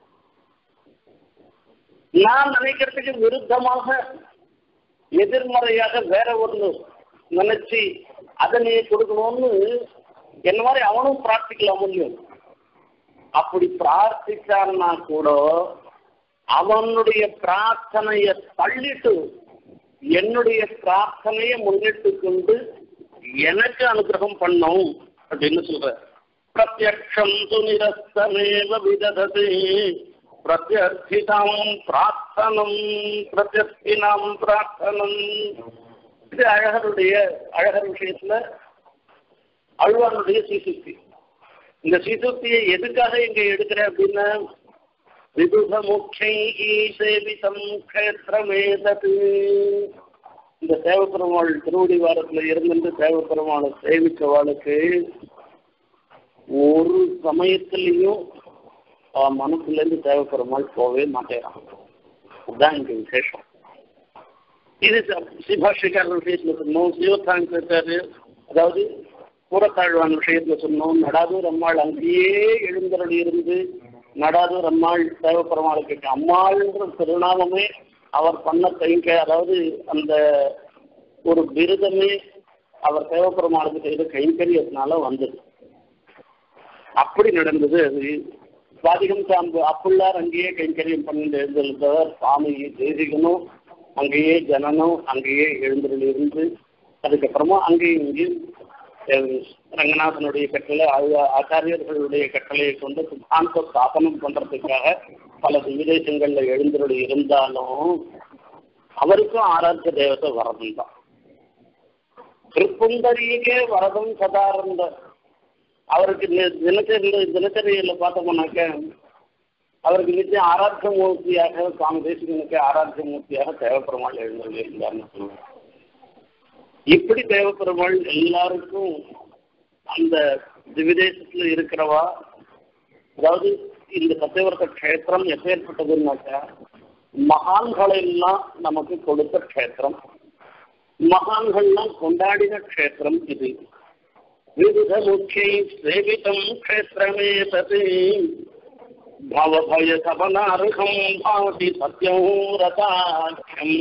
நான் நினைக்கிறதுக்கு விருத்தமாக எதிர்மறையாக வேற ஒன்று நினைச்சு அதை நீ கொடுக்கணும்னு என்ன மாதிரி அவனும் பிரார்த்திக்கலாம் முடியும் அப்படி பிரார்த்திச்சான்னா கூட அவனுடைய பிரார்த்தனைய தள்ளிட்டு என்னுடைய பிரார்த்தனையை முன்னிட்டு கொண்டு எனக்கு அனுகிரகம் பண்ணும் அப்படின்னு சொல்ற பிரத்யக்ஷம் து நிரஸ்தமேவ விததது பிரத்யர்த்திதாம் பிரார்த்தனம் பிரத்யர்த்தினாம் பிரார்த்தனம் இது அழகருடைய அழகர் விஷயத்துல அழ்வானுடைய சீசுக்தி இந்த சீசுக்தியை எதுக்காக இங்க எடுக்கிற அப்படின்னா விதுக முக்கிய சேவிதம் கஷேத்திரமேதது இந்த தேவப்பெருமாள் திருவடி வாரத்துல இருந்துட்டு தேவப்பெருமாளை சேவிச்சவாளுக்கு ஒரு சமயத்திலையும் அவன் மனசுல இருந்து தேவப்பெருமாள் போகவே மாட்டேறான் அதுதான் இங்க விசேஷம் இது சிபாஷிகார் விஷயத்துல சொன்னோம் சிவத்தாங்க அதாவது கூறத்தாழ்வான் விஷயத்துல சொன்னோம் நடாதூர் அம்மாள் அங்கேயே எழுந்தருள் இருந்து நடாதூர் அம்மாள் தேவப்பெருமாளுக்கு அம்மாள்ன்ற திருநாமமே அவர் பண்ண கைங்க அதாவது அந்த ஒரு விருதமே அவர் தேவப்பெருமாளுக்கு செய்த கைங்கரியத்தினால வந்தது அப்படி நடந்தது அது சுவாதிகம் சாம்பு அப்புள்ளார் அங்கேயே கைங்கரியம் பண்ணிட்டு எழுந்திருந்தவர் சுவாமி தேசிகனும் அங்கேயே ஜனனும் அங்கேயே எழுந்திருந்து இருந்து அதுக்கப்புறமா அங்கேயும் இங்கேயும் ரங்கநாதனுடைய கட்டளை ஆச்சாரியர்களுடைய கட்டளையை கொண்டு சித்தாந்த ஸ்தாபனம் பண்றதுக்காக பல விதேசங்கள்ல எழுந்தருள் இருந்தாலும் அவருக்கும் ஆராய்ச்சி தேவத்தை வரதம் தான் திருப்புந்தரியே வரதம் சதாரந்த அவருக்கு தினச்சரியில தினச்சரியில பார்த்தோம்னாக்க அவருக்கு நிச்சயம் ஆராய்ச்சி மூர்த்தியாக சுவாமி தேசிகனுக்கு ஆராய்ச்சி மூர்த்தியாக தேவப்பெருமாள் எழுந்தருள் இருந்தார்னு சொல்லுவாங்க இப்படி தேவப்பெருமாள் எல்லாருக்கும் அந்த திவிதேசத்துல இருக்கிறவா அதாவது இந்த சத்தியவர்த்த கஷேத்திரம் எப்பேற்பட்டதுன்னாக்கா மகான்களை எல்லாம் நமக்கு கொடுத்த கஷேத்திரம் மகான்கள்லாம் கொண்டாடின கஷேத்திரம் இது விவித முக்கிய சேவிதம் கஷேத்திரமே தது பவபய சபனார்ஹம் பாவதி சத்யம் ரதாட்சம்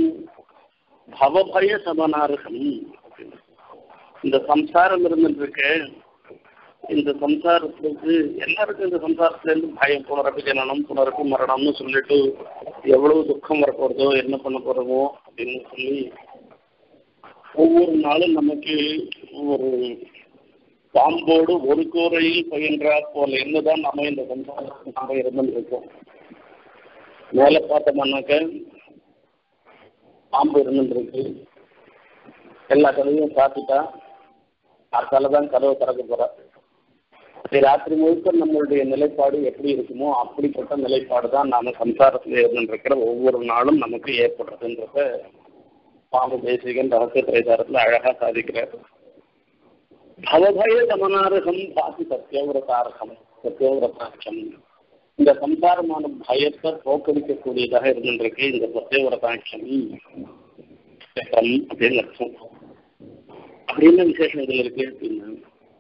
பவபய சமனார்ஹம் இந்த சம்சாரம் இருந்துருக்கு இந்த சம்சாரத்துக்கு எல்லாருக்கும் இந்த சம்சாரத்துல இருந்து பயம் புனரப்பி ஜனனம் புனரப்பி மரணம்னு சொல்லிட்டு எவ்வளவு துக்கம் வரப்போறதோ என்ன பண்ண போறோமோ அப்படின்னு சொல்லி ஒவ்வொரு நாளும் நமக்கு ஒரு பாம்போடு ஒரு கூரையில் பயின்றா போல என்னதான் நம்ம இந்த சம்சாரத்துக்கு நம்ம இருந்துருக்கோம் மேல பார்த்தோம்னாக்க பாம்பு இருந்துருக்கு எல்லா கதவையும் சாத்திட்டா அதால தான் கதவை திறக்க போறா ராத்திரி முழுக்க நம்மளுடைய நிலைப்பாடு எப்படி இருக்குமோ அப்படிப்பட்ட நிலைப்பாடு தான் நாம சம்சாரத்தில் இருந்துருக்கிற ஒவ்வொரு நாளும் நமக்கு ஏற்படுறதுன்றத பாம்பு தேசிகன் ரகசிய திரைதாரத்தில் அழகா சாதிக்கிறார் பவபய சமனாரகம் பாசி சத்தியவிரதாரகம் சத்தியவிரதாட்சம் இந்த சம்சாரமான பயத்தை போக்கடிக்கக்கூடியதாக இருந்திருக்கு இந்த சத்தியவிரதாட்சம் அப்படின்னு அர்த்தம் அப்படின்னு விசேஷம் இதுல இருக்கு அப்படின்னா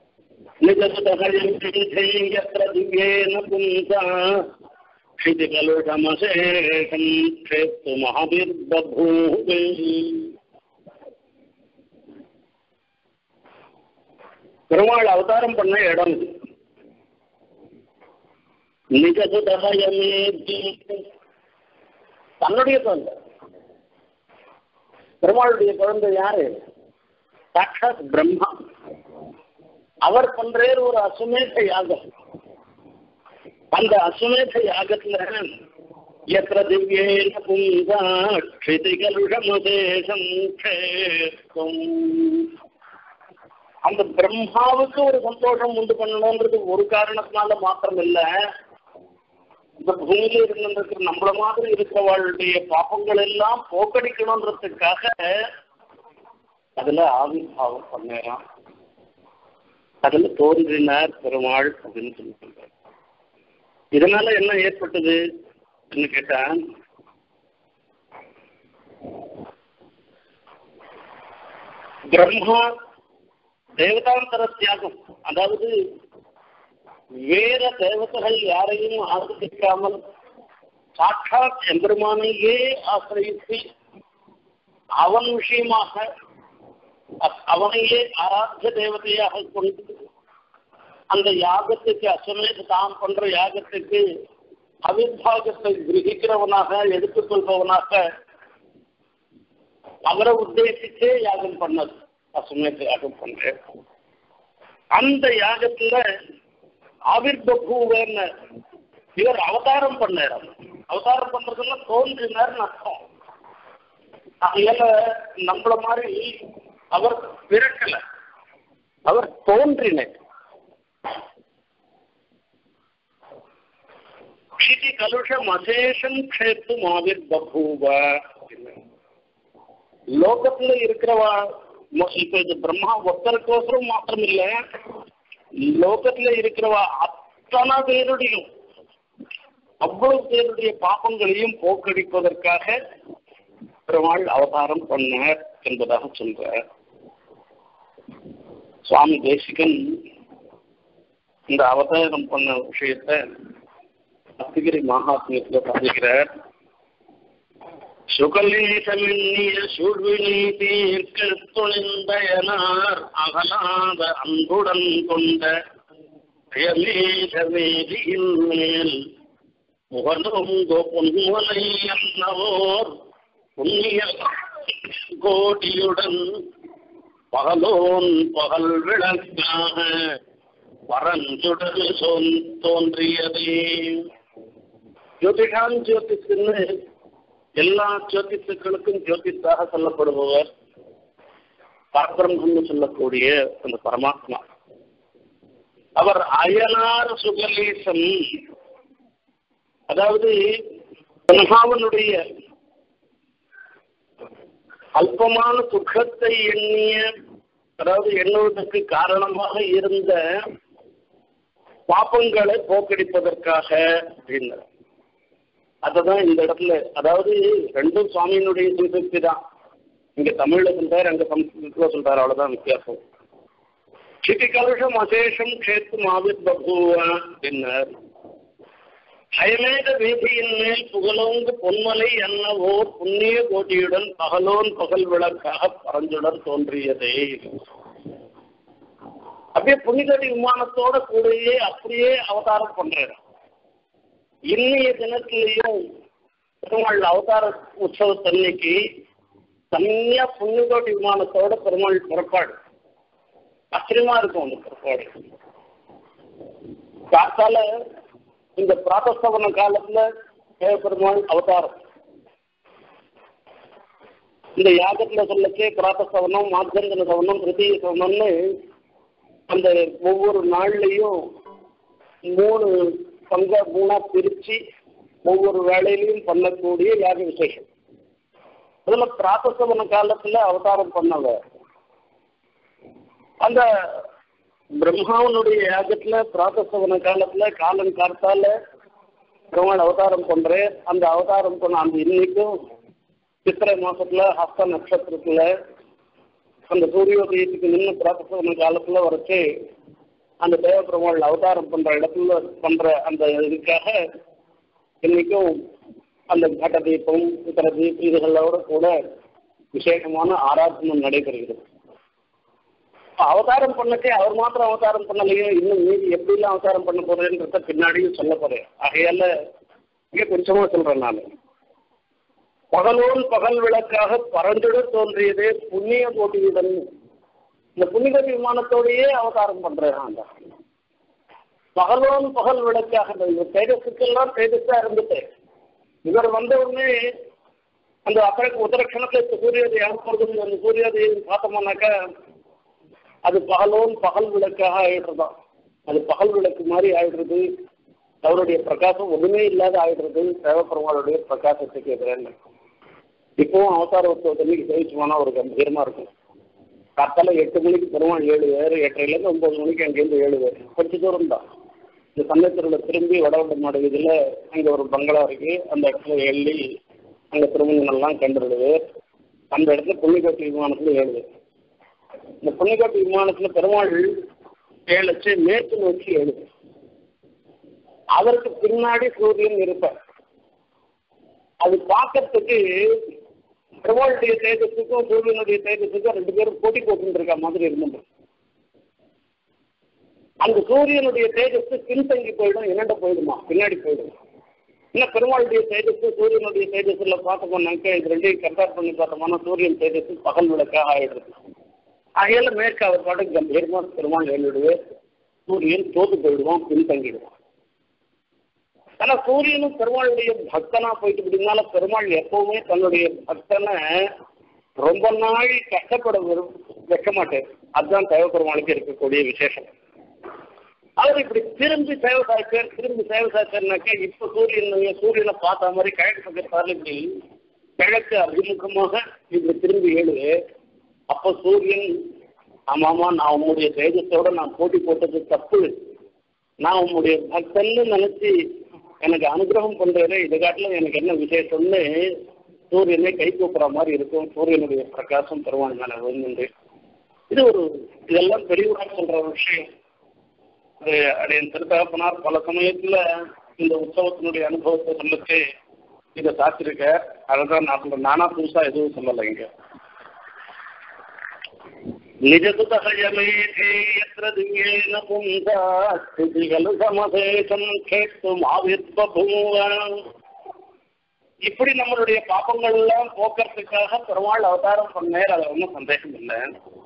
நிஜசுதகயத்திர திவ்யேன பும்சா क्षितिकलुषमशेषं क्षेत्तु महाभिर्बभूवे பெருமாள் அவதாரம் பண்ண இடம் இது நிஜசுதகயமே தன்னுடைய குழந்தை பெருமாளுடைய குழந்தை யாரு சாட்சாத் சாட்சாத் பிரம்மா அவர் பண்றாரு ஒரு அசுமேத யாகம் அந்த அசுமேத யாகத்துல எத்திர திவ்யேன புங்கா க்ஷிதிகலுஷமசேஷம் க்ஷேத்தும் அந்த பிரம்மாவுக்கு ஒரு சந்தோஷம் உண்டு பண்ணணும்ன்றது ஒரு காரணத்தினால மாத்திரம் இல்ல இந்த பூமியில இருந்திருக்கிற நம்மள மாதிரி இருக்கிறவளுடைய பாப்பங்கள் எல்லாம் போக்கடிக்கணும்ன்றதுக்காக அதுல ஆவிர்வாவம் பண்ணலாம் அதுல தோன்றினார் பெருமாள் அப்படின்னு சொல்லி சொல்றாரு இதனால என்ன ஏற்பட்டது கேட்டா பிரம்மா தேவதாந்தர தியாகம் அதாவது வேற தேவதைகள் யாரையும் ஆசிரிக்காமல் சாட்சாத் எம்பெருமானையே ஆசிரியத்து அவன் விஷயமாக அவனையே ஆராத்திய தேவதையாக கொண்டு அந்த யாகத்துக்கு அசமேத தாம் பண்ற யாகத்துக்கு அவிர்வாகத்தை கிரகிக்கிறவனாக எடுத்துக்கொள்பவனாக அவரை உத்தேசிச்சே யாகம் பண்ணது அசுமேத யாகம் பண்ற அந்த யாகத்துல ஆவிர்பூவன்னு இவர் அவதாரம் பண்ணார் அவதாரம் பண்றதுல தோன்றினார்னு அர்த்தம் அதனால நம்மள மாதிரி அவர் பிறக்கல அவர் தோன்றினார் க்ஷிதி கலுஷம் அசேஷம் க்ஷேத்தும் ஆவிர் பபூவ லோகத்துல இருக்கிறவா இப்ப இது பிரம்மா ஒருத்தருக்கோசரம் மாத்திரம் இல்ல லோகத்துல இருக்கிறவா அத்தனை பேருடையும் அவ்வளவு பேருடைய பாப்பங்களையும் போக்கடிப்பதற்காக பெருமாள் அவதாரம் பண்ணார் என்பதாக சொல்றார் சுவாமி தேசிகன் இந்த அவதாரம் பண்ண விஷயத்த அத்திகிரி மகாத்மியத்தில் பதிகிறார் சுகலீசமின்னிய சுழ்வினி தீர்க்க துணிந்தயனார் அகலாத அன்புடன் கொண்ட பயமேசவேதியின் மேல் முகனோங்கோ பொன்முலை அன்னவோர் புண்ணிய கோடியுடன் பகலோன் பகல் விளக்காக பரஞ்சுடல் சொன் தோன்றியதே ஜோதிஷான் ஜோதிஷன்னு எல்லா ஜோதிஷுக்களுக்கும் ஜோதிஷாக சொல்லப்படுபவர் பரபிரம்மன்னு சொல்லக்கூடிய அந்த பரமாத்மா அவர் அயனார் சுகலீசன் அதாவது பிரம்மாவனுடைய அல்பமான சுகத்தை எண்ணிய அதாவது எண்ணுவதற்கு காரணமாக இருந்த பாப்பங்களை போக்கடிப்பதற்காக அப்படின்னார் அததான் இந்த இடத்துல அதாவது ரெண்டும் சுவாமியினுடைய சிவசக்தி தான் இங்க தமிழ்ல சொல்றாரு அங்க சம்ஸ்கிருதத்துல சொல்றாரு அவ்வளவுதான் வித்தியாசம் சிட்டி கலுஷம் அசேஷம் கேத்து மாவித் பபுவ அப்படின்னார் பயமேக வீதியின் மேல் புகழோங்கு பொன்மலை என்னவோர் புண்ணிய கோட்டியுடன் பகலோன் பகல் விளக்காக பரஞ்சுடன் தோன்றியதே அப்படியே புனிதடி விமானத்தோட கூடயே அப்படியே அவதாரம் பண்றாரு இன்னைய தினத்திலையும் பெருமாள் அவதார உற்சவத்தன்னைக்கு தனியா புண்ணியகோட்டி விமானத்தோட பெருமாள் புறப்பாடு ஆச்சரியமா இருக்கும் அந்த புறப்பாடு காத்தால இந்த பிராத்தஸ்தவன காலத்துல பெருமாள் அவதாரம் இந்த யாகத்துல சொல்லச்சே பிராத்தஸ்தவனம் மாத்தியந்தன சவனம் திருத்தீய சவனம்னு அந்த ஒவ்வொரு நாள்லையும் மூணு பங்கா மூணா பிரிச்சு ஒவ்வொரு வேலையிலையும் பண்ணக்கூடிய யாக விசேஷம் அதுல பிராத்தசவன காலத்துல அவதாரம் பண்ணவர் அந்த பிரம்மாவனுடைய யாகத்துல பிராத்தசவன காலத்துல காலன் கார்த்தால பெருமாள் அவதாரம் பண்றேன் அந்த அவதாரம் பண்ண அந்த இன்னைக்கும் சித்திரை மாசத்துல ஹஸ்த நட்சத்திரத்துல அந்த சூரியோதயத்துக்கு நின்று பிராத்தசவன காலத்துல வரைச்சு அந்த தேவ பெருமாள் அவதாரம் பண்ற இடத்துல பண்ற அந்த இதுக்காக இன்னைக்கும் அந்த கட்ட தீபம் இதர தீபம் இதுகளோட கூட விசேஷமான ஆராதனம் நடைபெறுகிறது அவதாரம் பண்ணக்கே அவர் மாத்திரம் அவதாரம் பண்ணலையோ இன்னும் மீதி எப்படிலாம் அவதாரம் பண்ண போறேன்றத பின்னாடியும் சொல்ல போறேன் ஆகையால இங்க கொஞ்சமா சொல்றேன் நான் பகலோன் பகல் விளக்காக பறந்துட தோன்றியதே புண்ணிய கோட்டியுடன் இந்த புனிதர் விமானத்தோடையே அவதாரம் பண்றேன் அந்த பகலோன் பகல் விளக்காக இந்த தேஜஸுக்கெல்லாம் தேஜஸா இருந்துட்டு இவர் வந்த உடனே அந்த அக்கறைக்கு உத்தரக்ஷணத்துல இப்ப சூரியோதயம் ஏற்படுறது அந்த சூரியோதயம் பார்த்தோம்னாக்கா அது பகலோன் பகல் விளக்காக ஆயிடுறதாம் அது பகல் விளக்கு மாதிரி ஆயிடுறது அவருடைய பிரகாசம் ஒண்ணுமே இல்லாத ஆயிடுறது தேவப்பெருமாளுடைய பிரகாசத்துக்கு எதிரான இப்பவும் அவதார உற்சவத்தன்னைக்கு சேவிச்சுமானா ஒரு கம்பீரமா இருக்கும் காத்தால எட்டு மணிக்கு பெருமாள் ஏழு பேர் எட்டரைலேருந்து ஒன்பது மணிக்கு அங்கேருந்து ஏழு பேர் கொஞ்சம் தூரம் தான் இந்த சமயத்தில் திரும்பி வடவண்ட மாடு இதில் அங்கே ஒரு பங்களா இருக்கு அந்த இடத்துல எள்ளி அங்கே திருமணங்கள்லாம் கண்டுடுது அந்த இடத்துல புள்ளிக்கோட்டை விமானத்தில் ஏழுது இந்த புள்ளிக்கோட்டை விமானத்தில் பெருமாள் ஏழச்சு மேற்கு நோக்கி எழுது அதற்கு பின்னாடி சூரியன் இருப்பார் அது பார்க்கறதுக்கு பெருமாளுடைய தேஜஸுக்கும் சூரியனுடைய தேஜஸுக்கும் ரெண்டு பேரும் போட்டி போட்டு இருக்க மாதிரி இருந்தது அந்த சூரியனுடைய தேஜஸ் பின்தங்கி போயிடும் என்னண்ட போயிடுமா பின்னாடி போயிடும் இன்னும் பெருமாளுடைய தேஜஸ் சூரியனுடைய தேஜஸ்ல பார்த்தோம்னாக்க இது ரெண்டையும் கம்பேர் பண்ணி பார்த்தோம்னா சூரியன் தேஜஸ் பகல் விளக்காக ஆயிடுது அகையில மேற்கு அவர் பாட்டு கம்பீரமா பெருமாள் எழுடுவே சூரியன் தோத்து போயிடுவான் பின்தங்கிடுவான் ஆனா சூரியனும் பெருமாளுடைய பக்தனா போயிட்டு அப்படின்னால பெருமாள் எப்பவுமே தன்னுடைய பக்தனை ரொம்ப நாள் கஷ்டப்பட விரும்- வைக்க மாட்டார் அதுதான் தேவ பெருமாளுக்கு இருக்கக்கூடிய விசேஷம் அவர் இப்படி திரும்பி சேவை சாய்ச்சார் திரும்பி சேவை சாய்ச்சார்னாக்கா இப்ப சூரியன் சூரியனை பார்த்த மாதிரி கிழக்கு பக்கத்தால இப்படி கிழக்கு அபிமுகமாக இப்படி திரும்பி ஏழு அப்போ சூரியன் ஆமாமா நான் உங்களுடைய தேஜஸோட நான் போட்டி போட்டது தப்பு நான் உங்களுடைய பக்தன்னு நினைச்சு எனக்கு அனுகிரகம் பண்றேனே இது காட்டிலும் எனக்கு என்ன விசேஷம்னு சூரியனை கை கூப்புற மாதிரி இருக்கும் சூரியனுடைய பிரகாசம் பெருமாள் மேல விழுந்து இது ஒரு இதெல்லாம் பெரியவராக சொல்ற ஒரு விஷயம் அது அடைய திருத்தகப்பனார் பல சமயத்துல இந்த உற்சவத்தினுடைய அனுபவத்தை சொல்லிட்டு இதை சாத்திருக்க அதுதான் நான் சொல்றேன் நானா புதுசா எதுவும் சொல்லலை இங்க நிஜசுதகயமேதே எத்திர திவ்யேன பும்சா ஸ்திதிகலு சமசேஷம் கேட்டும் ஆவிர்பூவ இப்படி நம்மளுடைய பாப்பங்கள் எல்லாம் போக்குறதுக்காக பெருமாள் அவதாரம் பண்ணேர் அது ஒன்றும் சந்தேகம் இல்லை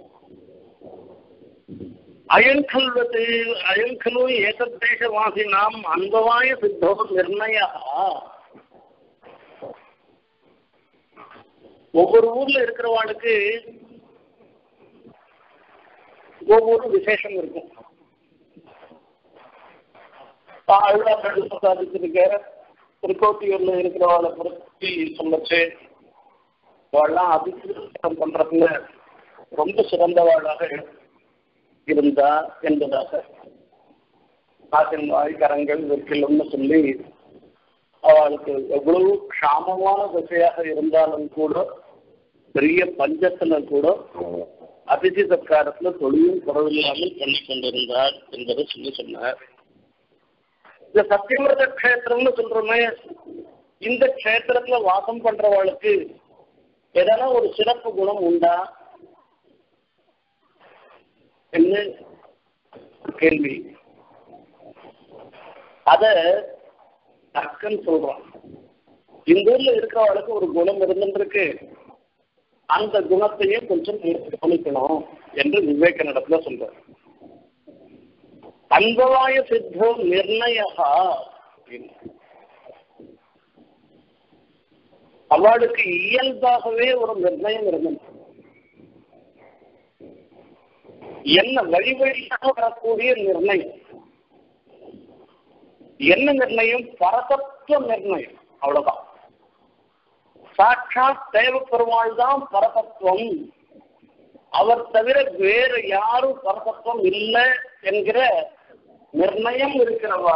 அயன் கல்வத்து அயன் கலு ஏதத்தேசவாசினாம் அன்பவாய சித்தோ நிர்ணய ஒவ்வொரு ஊர்ல இருக்கிறவாளுக்கு ஒவ்வொரு விசேஷம் இருக்கும் ஆழ்வார்கள் சாதிச்சிருக்க திருக்கோட்டியூர்ல இருக்கிறவாளை பொறுத்து சொல்லச்சு அவெல்லாம் அபிஷேகம் பண்றதுல ரொம்ப சிறந்தவாளாக இருந்தா என்பதாக காசின் வாய் கரங்கள் வெற்றிலும்னு சொல்லி அவளுக்கு எவ்வளவு க்ஷாமமான திசையாக இருந்தாலும் கூட பெரிய பஞ்சத்துல கூட அதிதி சத்காரத்துல தொழிலும் குறவில்லாமல் பண்ணி கொண்டிருந்தார் என்பதை சொல்லி சொன்னார் இந்த சத்தியமிரத கஷேத்திரம்னு சொல்றோமே இந்த கஷேத்திரத்துல வாசம் பண்றவாளுக்கு எதனா ஒரு சிறப்பு குணம் உண்டா என்ன கேள்வி அத தக்கன் சொல்றான் இந்த ஊர்ல இருக்கிறவளுக்கு ஒரு குணம் இருந்துருக்கு அந்த குணத்தையே கொஞ்சம் கவனிக்கணும் என்று விவேகனிடத்துல சொல்றார் அன்பவாய சித்தோ நிர்ணயா அவளுக்கு இயல்பாகவே ஒரு நிர்ணயம் இருந்தது என்ன வழி வழியாக வரக்கூடிய நிர்ணயம் என்ன நிர்ணயம் பரதத்துவ நிர்ணயம் அவ்வளவுதான் சாட்சாத் தேவ பெருமாள் தான் பரதத்துவம் அவர் தவிர வேற யாரும் பரதத்துவம் இல்லை என்கிற நிர்ணயம் இருக்கிறவா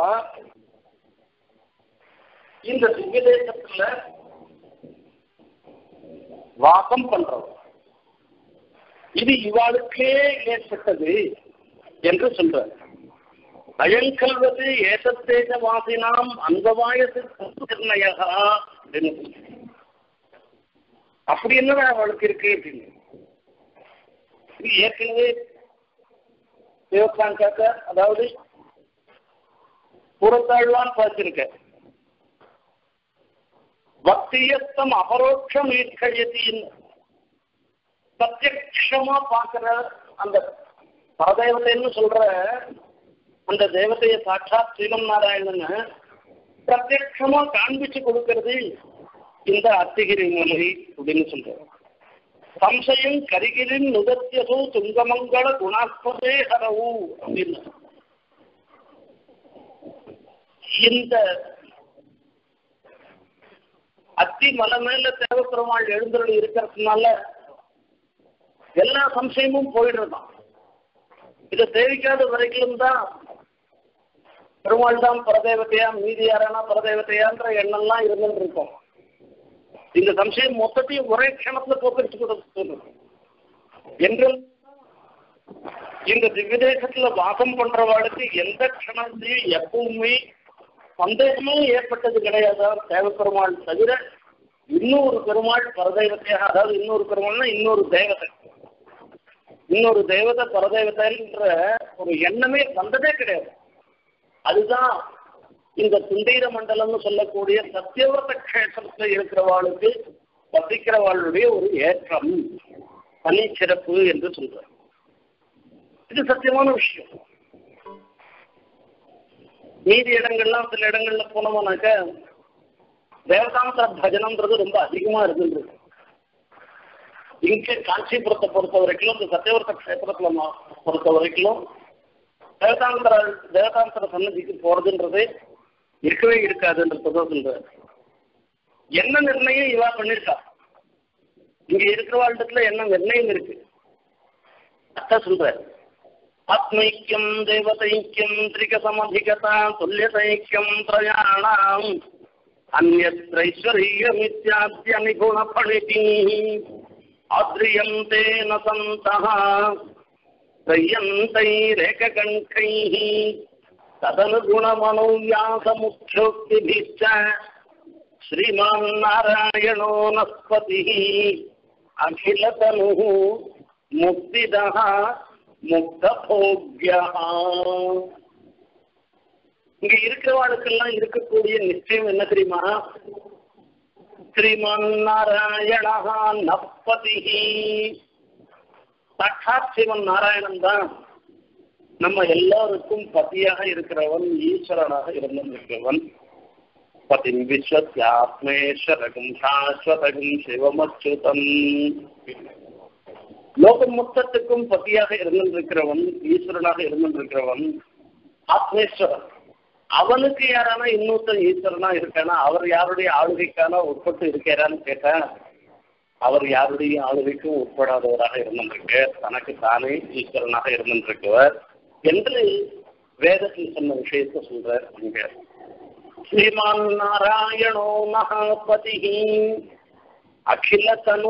இந்த திவ்யதேசத்துல வாசம் பண்றவா இது இவாளுக்கே ஏற்பட்டது என்று சொல்றார் அயங்கல்வது ஏசத்தேஜ வாசினாம் அன்பவாயது நிர்ணயா அப்படின்னு சொல்றார். அப்படி என்ன அவளுக்கு இருக்கு அப்படின்னு இது ஏற்கனவே சிவகாந்தாக்க அதாவது புறத்தாழ்வான் பார்த்திருக்க பக்தியஸ்தம் அபரோட்சம் ஈட்கழியத்தின் பிரத்யக்ஷமா பார்க்கிற அந்த பரதேவதைன்னு சொல்ற அந்த தேவதையை சாட்சாத் ஸ்ரீமன் நாராயணன் பிரத்யட்சமா காண்பிச்சு கொடுக்கிறது இந்த அத்திகிரி மலை அப்படின்னு சொல்றாரு சம்சயம் கரிகிரின் நுதத்தியசோ துங்கமங்கள குணாஸ்பதே ஹரவு அப்படின்னு இந்த அத்தி மலை மேல தேவப்பெருமாள் எழுந்தருள் இருக்கிறதுனால எல்லா சம்சயமும் போயிடுறதாம் இதை தெரிவிக்காத வரைக்கும் தான் பெருமாள் தான் பரதேவத்தையா மீதி யாரானா பரதேவத்தையான்ற எண்ணம்லாம் இருந்துட்டு இருக்கும் இந்த சம்சயம் மொத்தத்தையும் ஒரே க்ஷணத்துல போக்கடிச்சு கொடுத்து என்றும் இந்த திவ்யதேசத்துல வாசம் பண்றவாளுக்கு எந்த க்ஷணத்தையும் எப்பவுமே சந்தேகமே ஏற்பட்டது கிடையாது தேவப்பெருமாள் தவிர இன்னொரு பெருமாள் பரதெய்வத்தையாக அதாவது இன்னொரு பெருமாள்னா இன்னொரு தேவதை இன்னொரு தேவதை பரதேவதைன்ற ஒரு எண்ணமே வந்ததே கிடையாது அதுதான் இந்த சுந்தீர மண்டலம்னு சொல்லக்கூடிய சத்தியவர்த்த கஷேத்திரத்துல இருக்கிறவாளுக்கு வசிக்கிறவாளுடைய ஒரு ஏற்றம் தனி சிறப்பு என்று சொல்றார் இது சத்தியமான விஷயம் மீதி இடங்கள்லாம் சில இடங்கள்ல போனோம்னாக்க தேவதாந்திர பஜனம்ன்றது ரொம்ப அதிகமா இருந்துருக்கு இங்கே காஞ்சிபுரத்தை பொறுத்த வரைக்கும் இந்த சத்தியவர்த்த கஷேத்திரத்துல மா- பொறுத்த வரைக்கும் தேவதாந்திர தேவதாந்திர சன்னதிக்கு போறதுன்றது இருக்கவே இருக்காதுன்றது சொல்றாரு என்ன நிர்ணயம் இவா பண்ணிருக்கா இங்க இருக்கிறவாழ்டத்துல என்ன நிர்ணயம் இருக்கு அதான் சொல்றாரு ஆத்மைக்கியம் தேவதைக்கியம் திரிகசமதிகதா துல்லியதைக்கியம் பிரயாணாம் அந்நைஸ்வரியமித்யாத்ய நிகுண பணிதி ஆத்ரியந்தே ந சந்தः त्रय्यन्तैरेककण्ठैः तदनुगुणमनोव्यासमुख्योक्तिभिश्च श्रीमान् नारायणो नस्पतिः अखिलतनुः मुक्तिदः मुक्तभोग्यः இங்க இருக்கிறவாளுக்கெல்லாம் இருக்கக்கூடிய நிச்சயம் என்ன தெரியுமா ஸ்ரீமான் நாராயணா நப்பதிஹி சாட்சாத் சிவன் நாராயணன் தான் நம்ம எல்லாருக்கும் பதியாக இருக்கிறவன் ஈஸ்வரனாக இருந்திருக்கிறவன் பதிம் விஸ்வத்யாத்மேஸ்வரகும் சாஸ்வதகும் சிவமச்சுதம் லோகம் மொத்தத்துக்கும் பதியாக இருந்திருக்கிறவன் ஈஸ்வரனாக இருந்திருக்கிறவன் ஆத்மேஸ்வரன் அவனுக்கு யாரானா இன்னொருத்தன் ஈஸ்வரனா இருக்கானா அவர் யாருடைய ஆளுகைக்கான உட்பட்டு இருக்கிறான்னு கேட்டா அவர் யாருடைய ஆளுகைக்கும் உட்படாதவராக இருந்திருக்கு தனக்கு தானே ஈஸ்வரனாக இருந்திருக்கவர் என்று வேதத்தில் சொன்ன விஷயத்தை சொல்றார் அங்க ஸ்ரீமான் நாராயணோ மகாபதி அகில தனு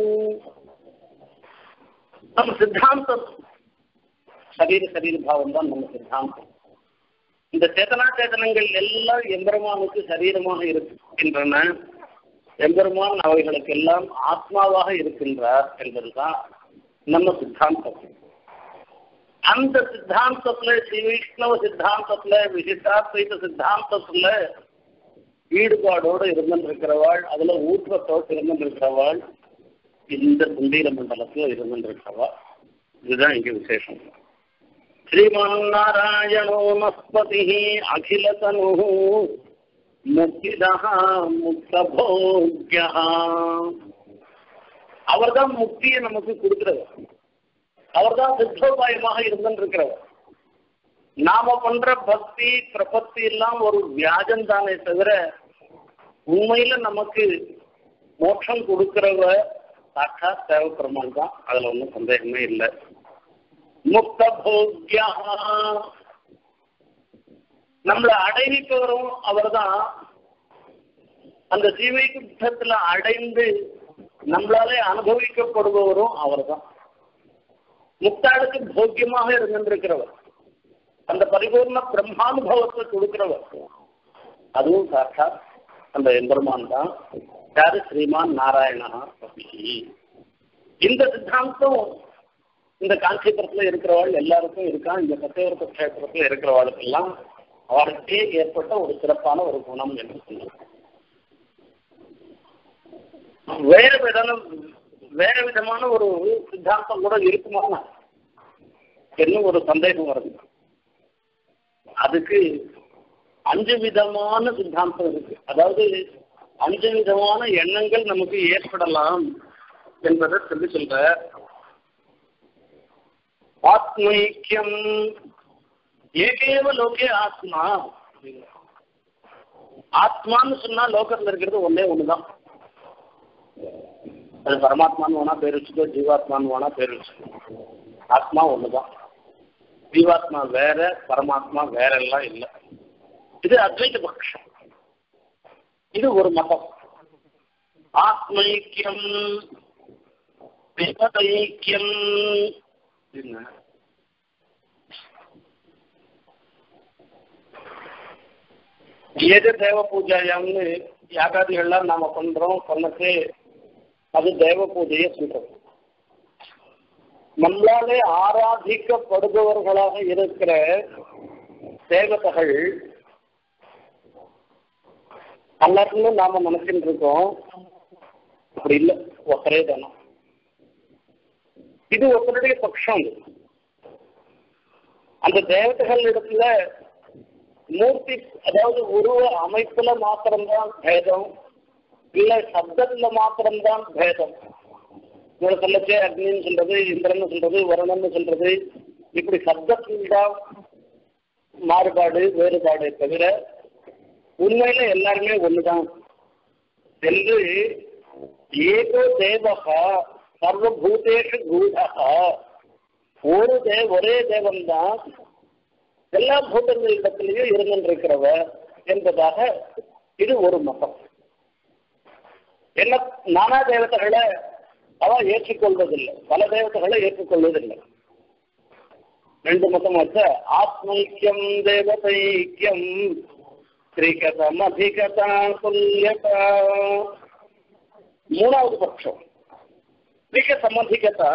நம்ம சித்தாந்தம் சரீர சரீர பாவம் தான் நம்ம சித்தாந்தம் இந்த சேதனா சேதனங்கள் எல்லாம் எம்பெருமானுக்கு சரீரமாக இருக்கின்றன எம்பெருமான் அவைகளுக்கு எல்லாம் ஆத்மாவாக இருக்கின்றார் என்பதுதான் நம்ம சித்தாந்தம் அந்த சித்தாந்தத்துல ஸ்ரீ வைஷ்ணவ சித்தாந்தத்துல விசிஷ்டாத்வைத சித்தாந்தத்துல ஈடுபாடோடு இருந்திருக்கிறவாள் அதுல ஊற்றத்தோடு இருந்திருக்கிறவாள் இந்த புண்டீர மண்டலத்துல இருந்திருக்கிறவா இதுதான் இங்க விசேஷம் ஸ்ரீமான் நாராயணோ நஸ்பதி அகில தனு முக்திதா முக்தபோக்யா அவர்தான் முக்தியை நமக்கு கொடுக்கிறவர் அவர்தான் சித்தோபாயமாக இருந்திருக்கிறவர் நாம பண்ற பக்தி பிரபத்தி எல்லாம் ஒரு வியாஜம் தானே தவிர உண்மையில நமக்கு மோட்சம் கொடுக்கிறவர் சாட்சாத் தேவப்பெருமான் தான் அதுல ஒன்றும் சந்தேகமே இல்லை முக்த போக்யா நம்மளை அடைவிப்பவரும் அவர்தான் அந்த ஜீவைக்குத்தத்துல அடைந்து நம்மளாலே அனுபவிக்கப்படுபவரும் அவர்தான் முக்தாளுக்கு போக்கியமாக இருந்திருக்கிறவர் அந்த பரிபூர்ண பிரம்மானுபவத்தை கொடுக்கிறவர் அதுவும் சாட்சாத் அந்த எம்பெருமான் தான் யாரு ஸ்ரீமான் நாராயணா இந்த சித்தாந்தம் இந்த காஞ்சிபுரத்துல இருக்கிறவாள் எல்லாருக்கும் இருக்கான் இந்த சத்தியவரத்த கஷேத்திரத்துல இருக்கிறவாளுக்கெல்லாம் அவருக்கே ஏற்பட்ட ஒரு சிறப்பான ஒரு குணம் என்று சொன்னார் வேற விதம் வேற விதமான ஒரு சித்தாந்தம் கூட இருக்குமா என்ன ஒரு சந்தேகம் வருது அதுக்கு அஞ்சு விதமான சித்தாந்தம் இருக்கு அதாவது அஞ்சு விதமான எண்ணங்கள் நமக்கு ஏற்படலாம் என்பதை சொல்லி சொல்ற ஆத்மைக்கியம் ஏகேவ லோகே ஆத்மா ஆத்மான்னு சொன்னா லோகத்துல இருக்கிறது ஒன்னே ஒண்ணுதான் அது பரமாத்மான்னு வேணா பேர் வச்சுக்கோ ஜீவாத்மான்னு வேணா பேர் வச்சுக்கோ ஆத்மா ஒண்ணுதான் ஜீவாத்மா வேற பரமாத்மா வேற எல்லாம் இல்லை இது அத்வைத பட்சம் இது ஒரு மதம் ஆத்மைக்கியம் விபதைக்கியம் என்ன எது தேவ பூஜாயாம்னு யாகாதிகள்லாம் நாம பண்றோம் பண்ணது அது தேவ பூஜையை சொல்றோம் நம்மளாலே ஆராதிக்கப்படுபவர்களாக இருக்கிற தேவதைகள் எல்லாருமே நாம நினைச்சுட்டு இருக்கோம் அப்படி இல்லை ஒத்தரே தானே இது ஒருத்தருடைய பட்சம் இது. அந்த தேவதைகள் இடத்துல மூர்த்தி அதாவது உருவ அமைப்புல மாத்திரம்தான் பேதம் இல்ல சப்தத்துல மாத்திரம்தான் பேதம் இவரை சொல்லச்சே அக்னின்னு சொல்றது இந்திரன் சொல்றது வருணன்னு சொல்றது இப்படி சப்தத்தில் தான் மாறுபாடு வேறுபாடு தவிர உண்மையில எல்லாருமே ஒண்ணுதான் என்று ஏகோ தேவகா சர்வபூதேஷு கூடகா ஒரு தே ஒரே தேவன் தான் எல்லா பூதங்களிடத்திலையும் இருந்திருக்கிறவ என்பதாக இது ஒரு மதம் என்ன நானா தேவதைகளை அவ ஏற்றுக்கொள்வதில்லை பல தேவதைகளை ஏற்றுக்கொள்வதில்லை ரெண்டு மதம் வச்ச ஆத்மைக்கியம் தேவதைக்கியம் ஸ்ரீகதம் அதிகதா துல்லியதா மூணாவது பட்சம் ஸ்ரீக சம்மதிகதா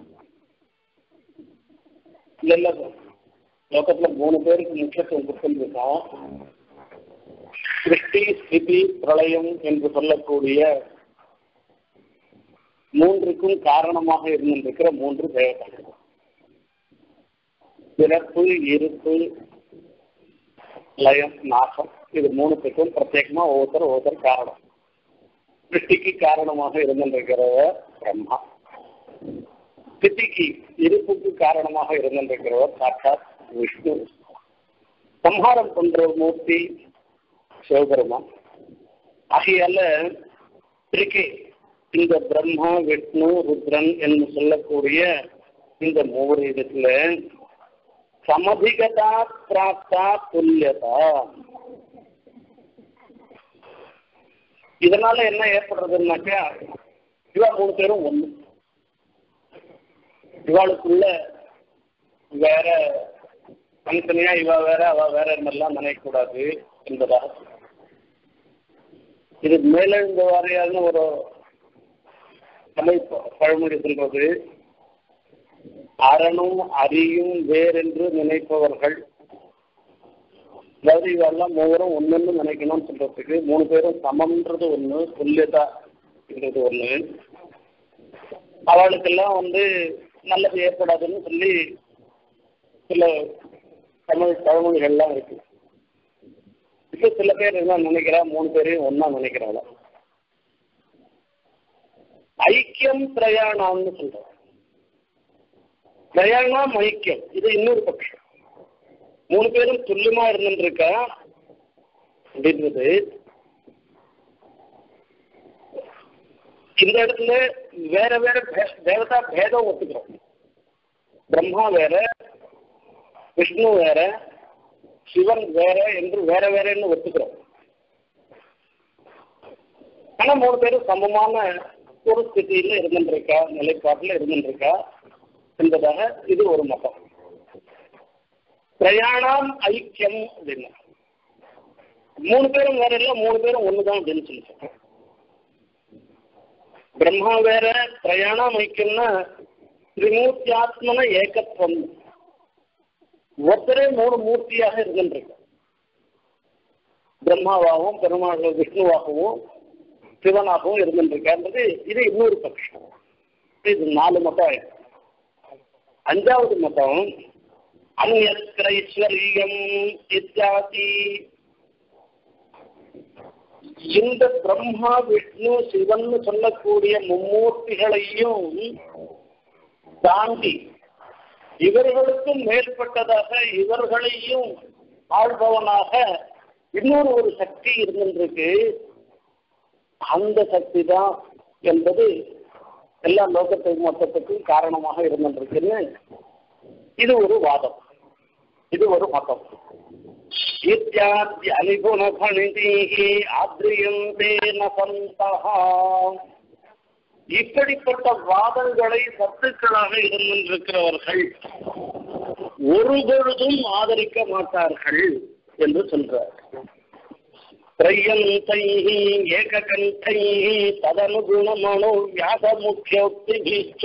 இல்ல லோகத்துல மூணு பேருக்கு முக்கியத்துவம் கொடுத்துருக்கோம் சிருஷ்டி ஸ்திதி பிரளயம் என்று சொல்லக்கூடிய மூன்றுக்கும் காரணமாக இருந்திருக்கிற மூன்று தேவதைகள் பிறப்பு இருப்பு லயம் நாசம் இது மூணுத்துக்கும் பிரத்யேகமா ஒவ்வொருத்தர் ஒவ்வொருத்தர் காரணம் சிருஷ்டிக்கு காரணமாக இருந்திருக்கிறவ பிரம்மா ஸ்திதிக்கு இருப்புக்கு காரணமாக இருந்திருக்கிறவர் சாட்சாத் விஷ்ணு சம்ஹாரம் பண்ற மூர்த்தி சிவபெருமான் ஆகையால இருக்கே இந்த பிரம்மா விஷ்ணு ருத்ரன் என்று சொல்லக்கூடிய இந்த மூவர் இடத்துல சமதிகதா பிராப்தா துல்லியதா இதனால என்ன ஏற்படுறதுன்னாக்கா இவா மூணு பேரும் ஒண்ணு இவாளுக்குள்ள வேற தனித்தனியா இவ வேற அவ வேற எல்லாம் நினைக்கக்கூடாது என்பதாக இது மேலெழுந்த வாரியான ஒரு தமிழ் பழமொழி சொல்றது அரணும் அரியும் வேறென்று நினைப்பவர்கள் அதாவது இவெல்லாம் மூவரும் ஒண்ணுன்னு நினைக்கணும்னு சொல்றதுக்கு மூணு பேரும் சமம்ன்றது ஒண்ணு துல்லியதா என்றது ஒண்ணு அவளுக்கெல்லாம் வந்து நல்லது ஏற்படாதுன்னு சொல்லி சில தமிழ் பழமொழிகள்லாம் இருக்கு இப்போ சில பேர் என்ன நினைக்கிறா மூணு பேரையும் ஒன்னா நினைக்கிறாங்க ஐக்கியம் பிரயாணம்னு சொல்றோம் பிரயாணம் ஐக்கியம் இது இன்னொரு பட்சம் மூணு பேரும் துல்லியமா இருந்துருக்கா அப்படின்றது இந்த இடத்துல வேற வேற பே- தேவதா பேதம் ஒத்துக்கிறோம் பிரம்மா வேற விஷ்ணு வேற சிவன் வேற என்று வேற வேறன்னு ஒத்துக்கிறோம் ஆனா மூணு பேரும் சமமான ஒரு ஸ்திதியில இருந்துருக்கா நிலைப்பாட்டுல இருந்துருக்கா என்பதாக இது ஒரு மதம் பிரயாணம் ஐக்கியம் அப்படின்னு மூணு பேரும் வேற இல்ல மூணு பேரும் ஒண்ணுதான் அப்படின்னு சொல்லி சொல்றோம் பிரம்மா வேற பிரயாணம் ஐக்கியம்னா திரிமூர்த்தியாத்மன ஏகத்துவம் ஒருத்தரே மூணு மூர்த்தியாக இருக்கின்றது பிரம்மாவாகவும் பெருமாள் விஷ்ணுவாகவும் சிவனாகவும் இருந்துருக்கான்றது இது இன்னொரு பட்சம் இது நாலு மதம் ஆயிடுச்சு. அஞ்சாவது மதம் அந்நைஸ்வரியம் இத்தியாதி இந்த பிரம்மா விஷ்ணு சிவன் சொல்லக்கூடிய மும்மூர்த்திகளையும் தாண்டி இவர்களுக்கும் மேற்பட்டதாக இவர்களையும் ஆள்பவனாக இன்னொரு ஒரு சக்தி இருந்திருக்கு அந்த சக்தி தான் என்பது எல்லா லோகத்தை மொத்தத்துக்கும் காரணமாக இருந்திருக்குன்னு இது ஒரு வாதம் இது ஒரு மதம் இத்தியாத்ய அனிகுண பணிதீகி ஆத்ரியந்தே நசந்தஹா இப்படிப்பட்ட வாதங்களை சத்துக்களாக இருந்திருக்கிறவர்கள் ஒரு பொழுதும் ஆதரிக்க மாட்டார்கள் என்று சொல்றார் त्रय्यन्तैः एककण्ठैः तदनुगुणमणो व्यासमुख्योक्तिभिश्च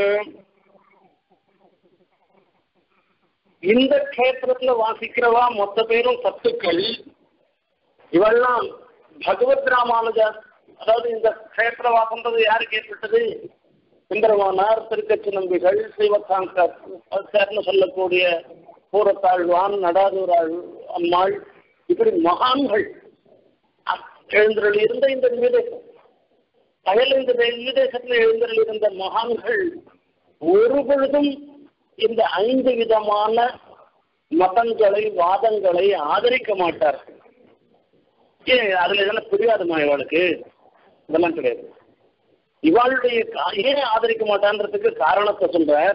இந்த க்ஷேத்திரத்துல வாசிக்கிறவா மொத்த பேரும் சத்துக்கள் இவெல்லாம் பகவத் ராமானுஜா அதாவது இந்த க்ஷேத்திர வாசம்ன்றது யாருக்கு ஏற்பட்டது சுந்தரமானார் திருக்கச்சி நம்பிகள் ஸ்ரீவத்சாங்கர்னு சொல்லக்கூடிய பூரத்தாழ்வான் நடாதூராள் அம்மாள் இப்படி மகான்கள் எழுந்தருள் இருந்த இந்த நிமிதேசம் பகல் இந்த நிமிதேசத்தில் எழுந்தருள் இருந்த மகான்கள் ஒரு பொழுதும் இந்த ஐந்து விதமான மதங்களை வாதங்களை ஆதரிக்க மாட்டார்கள் ஏன் அதுல இதெல்லாம் புரியாதுமா இவளுக்கு இதெல்லாம் கிடையாது இவாளுடைய ஏன் ஆதரிக்க மாட்டான்றதுக்கு காரணத்தை சொல்றார்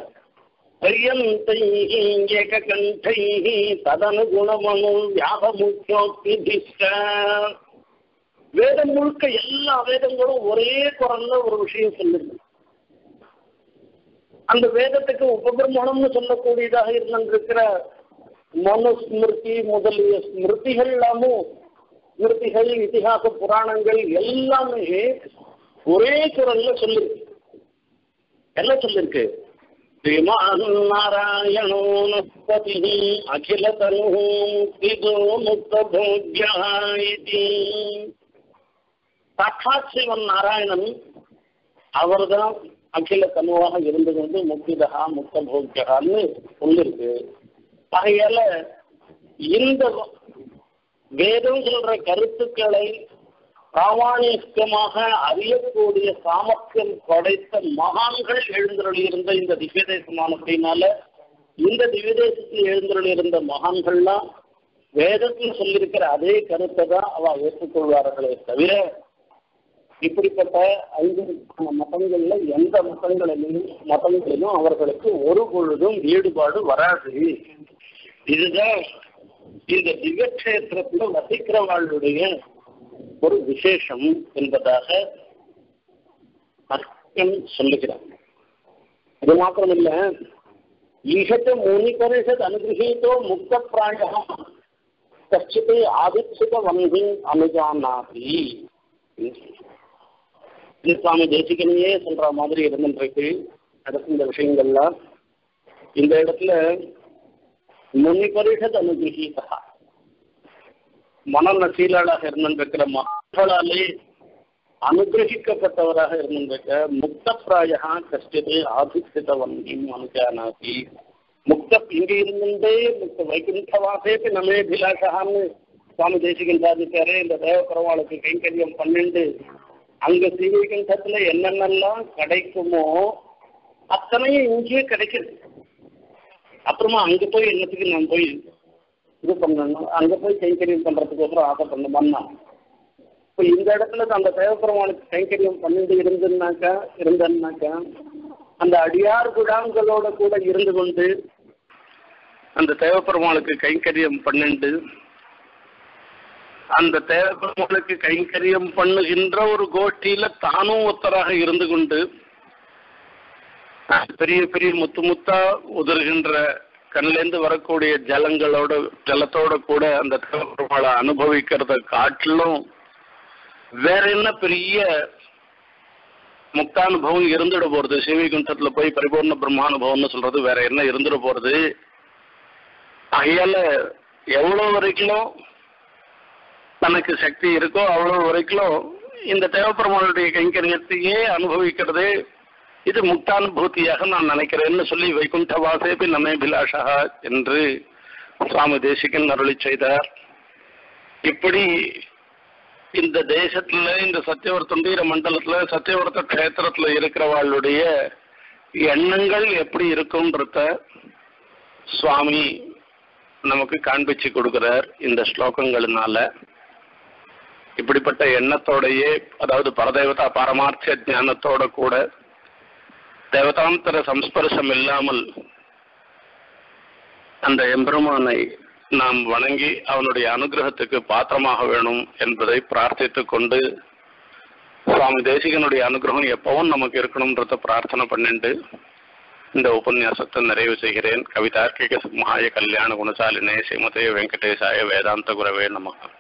ஏககண்டைः ததனுகுணமனு வியாபமுக்கியோக்திபிஷ்ட வேதம் முழுக்க எல்லா வேதங்களும் ஒரே குரல்ல ஒரு விஷயம் சொல்லுது அந்த வேதத்துக்கு உபபிரமணம்னு சொல்லக்கூடியதாக இருந்திருக்கிற மனுஸ்மிருதி முதலிய ஸ்மிருதிகள் எல்லாமும் ஸ்மிருதிகள் இதிகாச புராணங்கள் எல்லாமே ஒரே குரல்ல சொல்லிருக்கு என்ன சொல்லிருக்கு श्रीमान् नारायणो नस्पतिः अखिलतनुः मुक्तिदो मुक्तभोग्यः इति சாட்சாத் சிவன் நாராயணன் அவர்தான் அகில தனுவாக இருந்து கொண்டு முக்திதகா முக்த போக்கியகான்னு சொல்லிருக்கு ஆகையால இந்த வேதம் சொல்ற கருத்துக்களை பிராமாணிகமாக அறியக்கூடிய சாமர்த்தியம் படைத்த மகான்கள் எழுந்தருள் இருந்த இந்த திவ்யதேசமான அப்படின்னால இந்த திவ்யதேசத்தில் எழுந்தருள் இருந்த மகான்கள்லாம் வேதத்தில் சொல்லியிருக்கிற அதே கருத்தை தான் அவ ஏற்றுக்கொள்வார்களே தவிர இப்படிப்பட்ட ஐந்து மதங்கள்ல எந்த மதங்களிலும் மதங்களிலும் அவர்களுக்கு ஒரு பொழுதும் ஈடுபாடு வராது இதுதான் இந்த திவ்யக்ஷேத்திரத்துல வசிக்கிறவாளுடைய ஒரு விசேஷம் என்பதாக அர்த்தம் சொல்லுகிறார் அது மாத்திரமில்ல ஈஷத்து முனி பரிஷத் அனுகிரகீதோ முக்த பிராய கச்சித் ஆதித்சித வந்தி அனுஜானாதி சுவாமி தேசிகனையே சொல்ற மாதிரி இருந்துருக்கு அடுத்து இந்த விஷயங்கள்லாம் இந்த இடத்துல முனி பரிஷத் அனுகிரகீதா மனநசீலாளாக இருந்திருக்கிற மக்களாலே அனுகிரகிக்கப்பட்டவராக இருந்திருக்க முக்த பிராயா கஷ்டது ஆதிசித்தவன் அனுஜானாதி முக்த இங்க இருந்தே முக்த வைகுண்டவாசேபி நமே அபிலாஷான்னு சுவாமி தேசிகன் சாதிச்சாரு இந்த தேவபெருமாளுக்கு கைங்கரியம் பன்னெண்டு அங்க ஸ்ரீவைகுண்டத்துல என்னென்னலாம் கிடைக்குமோ அத்தனையும் இங்கேயே கிடைக்குது அப்புறமா அங்க போய் என்னத்துக்கு நான் போய் இது பண்ணணும் அங்க போய் கைங்கரியம் பண்றதுக்கோசரம் ஆசை பண்ணணுமான்னா இப்போ இந்த இடத்துல அந்த தேவபெருமானுக்கு கைங்கரியம் பண்ணிட்டு இருந்துன்னாக்கா இருந்தேன்னாக்கா அந்த அடியார் குடாங்களோட கூட இருந்து கொண்டு அந்த தேவபெருமானுக்கு கைங்கரியம் பண்ணிண்டு அந்த தேவபெருமானுக்கு கைங்கரியம் பண்ணுகின்ற ஒரு கோஷ்டியில தானும் ஒத்தராக இருந்து கொண்டு பெரிய பெரிய முத்து முத்தா உதிர்கின்ற கண்ணிலேருந்து வரக்கூடிய ஜலங்களோட ஜலத்தோட கூட அந்த தேவபெருமாளை அனுபவிக்கிறத காட்டிலும் வேற என்ன பெரிய முக்தானுபவம் இருந்துட போறது சிவகுண்டத்துல போய் பரிபூர்ண பிரம்மானுபவம்னு சொல்றது வேற என்ன இருந்துட போறது அகையால எவ்வளவு வரைக்கும் தனக்கு சக்தி இருக்கோ அவ்வளவு வரைக்கும் இந்த தேவப்பெருமானுடைய கைங்கரியத்தையே அனுபவிக்கிறது இது முக்தானுபூதியாக நான் நினைக்கிறேன்னு சொல்லி வைகுண்ட வாசேபி நமேபிலாஷா என்று சுவாமி தேசிகன் அருளி செய்தார் இப்படி இந்த தேசத்துல இந்த சத்தியவர்த்த துண்டீர மண்டலத்துல சத்தியவர்த்த கஷேத்திரத்துல இருக்கிறவாளுடைய எண்ணங்கள் எப்படி இருக்கும்ன்றத சுவாமி நமக்கு காண்பிச்சு கொடுக்கிறார் இந்த ஸ்லோகங்களினால இப்படிப்பட்ட எண்ணத்தோடையே அதாவது பரதேவதா பாரமார்த்திய ஞானத்தோட கூட தேவதாந்தர சம்ஸ்பர்சம் இல்லாமல் அந்த எம்பெருமானை நாம் வணங்கி அவனுடைய அனுகிரகத்துக்கு பாத்திரமாக வேணும் என்பதை பிரார்த்தித்துக் கொண்டு சுவாமி தேசிகனுடைய அனுகிரகம் எப்பவும் நமக்கு இருக்கணும்ன்றத பிரார்த்தனை பண்ணிட்டு இந்த உபன்யாசத்தை நிறைவு செய்கிறேன் கவிதார்க்கிக மகாய கல்யாண குணசாலினே ஸ்ரீமதே வெங்கடேசாய வேதாந்த குரவே நமக்கு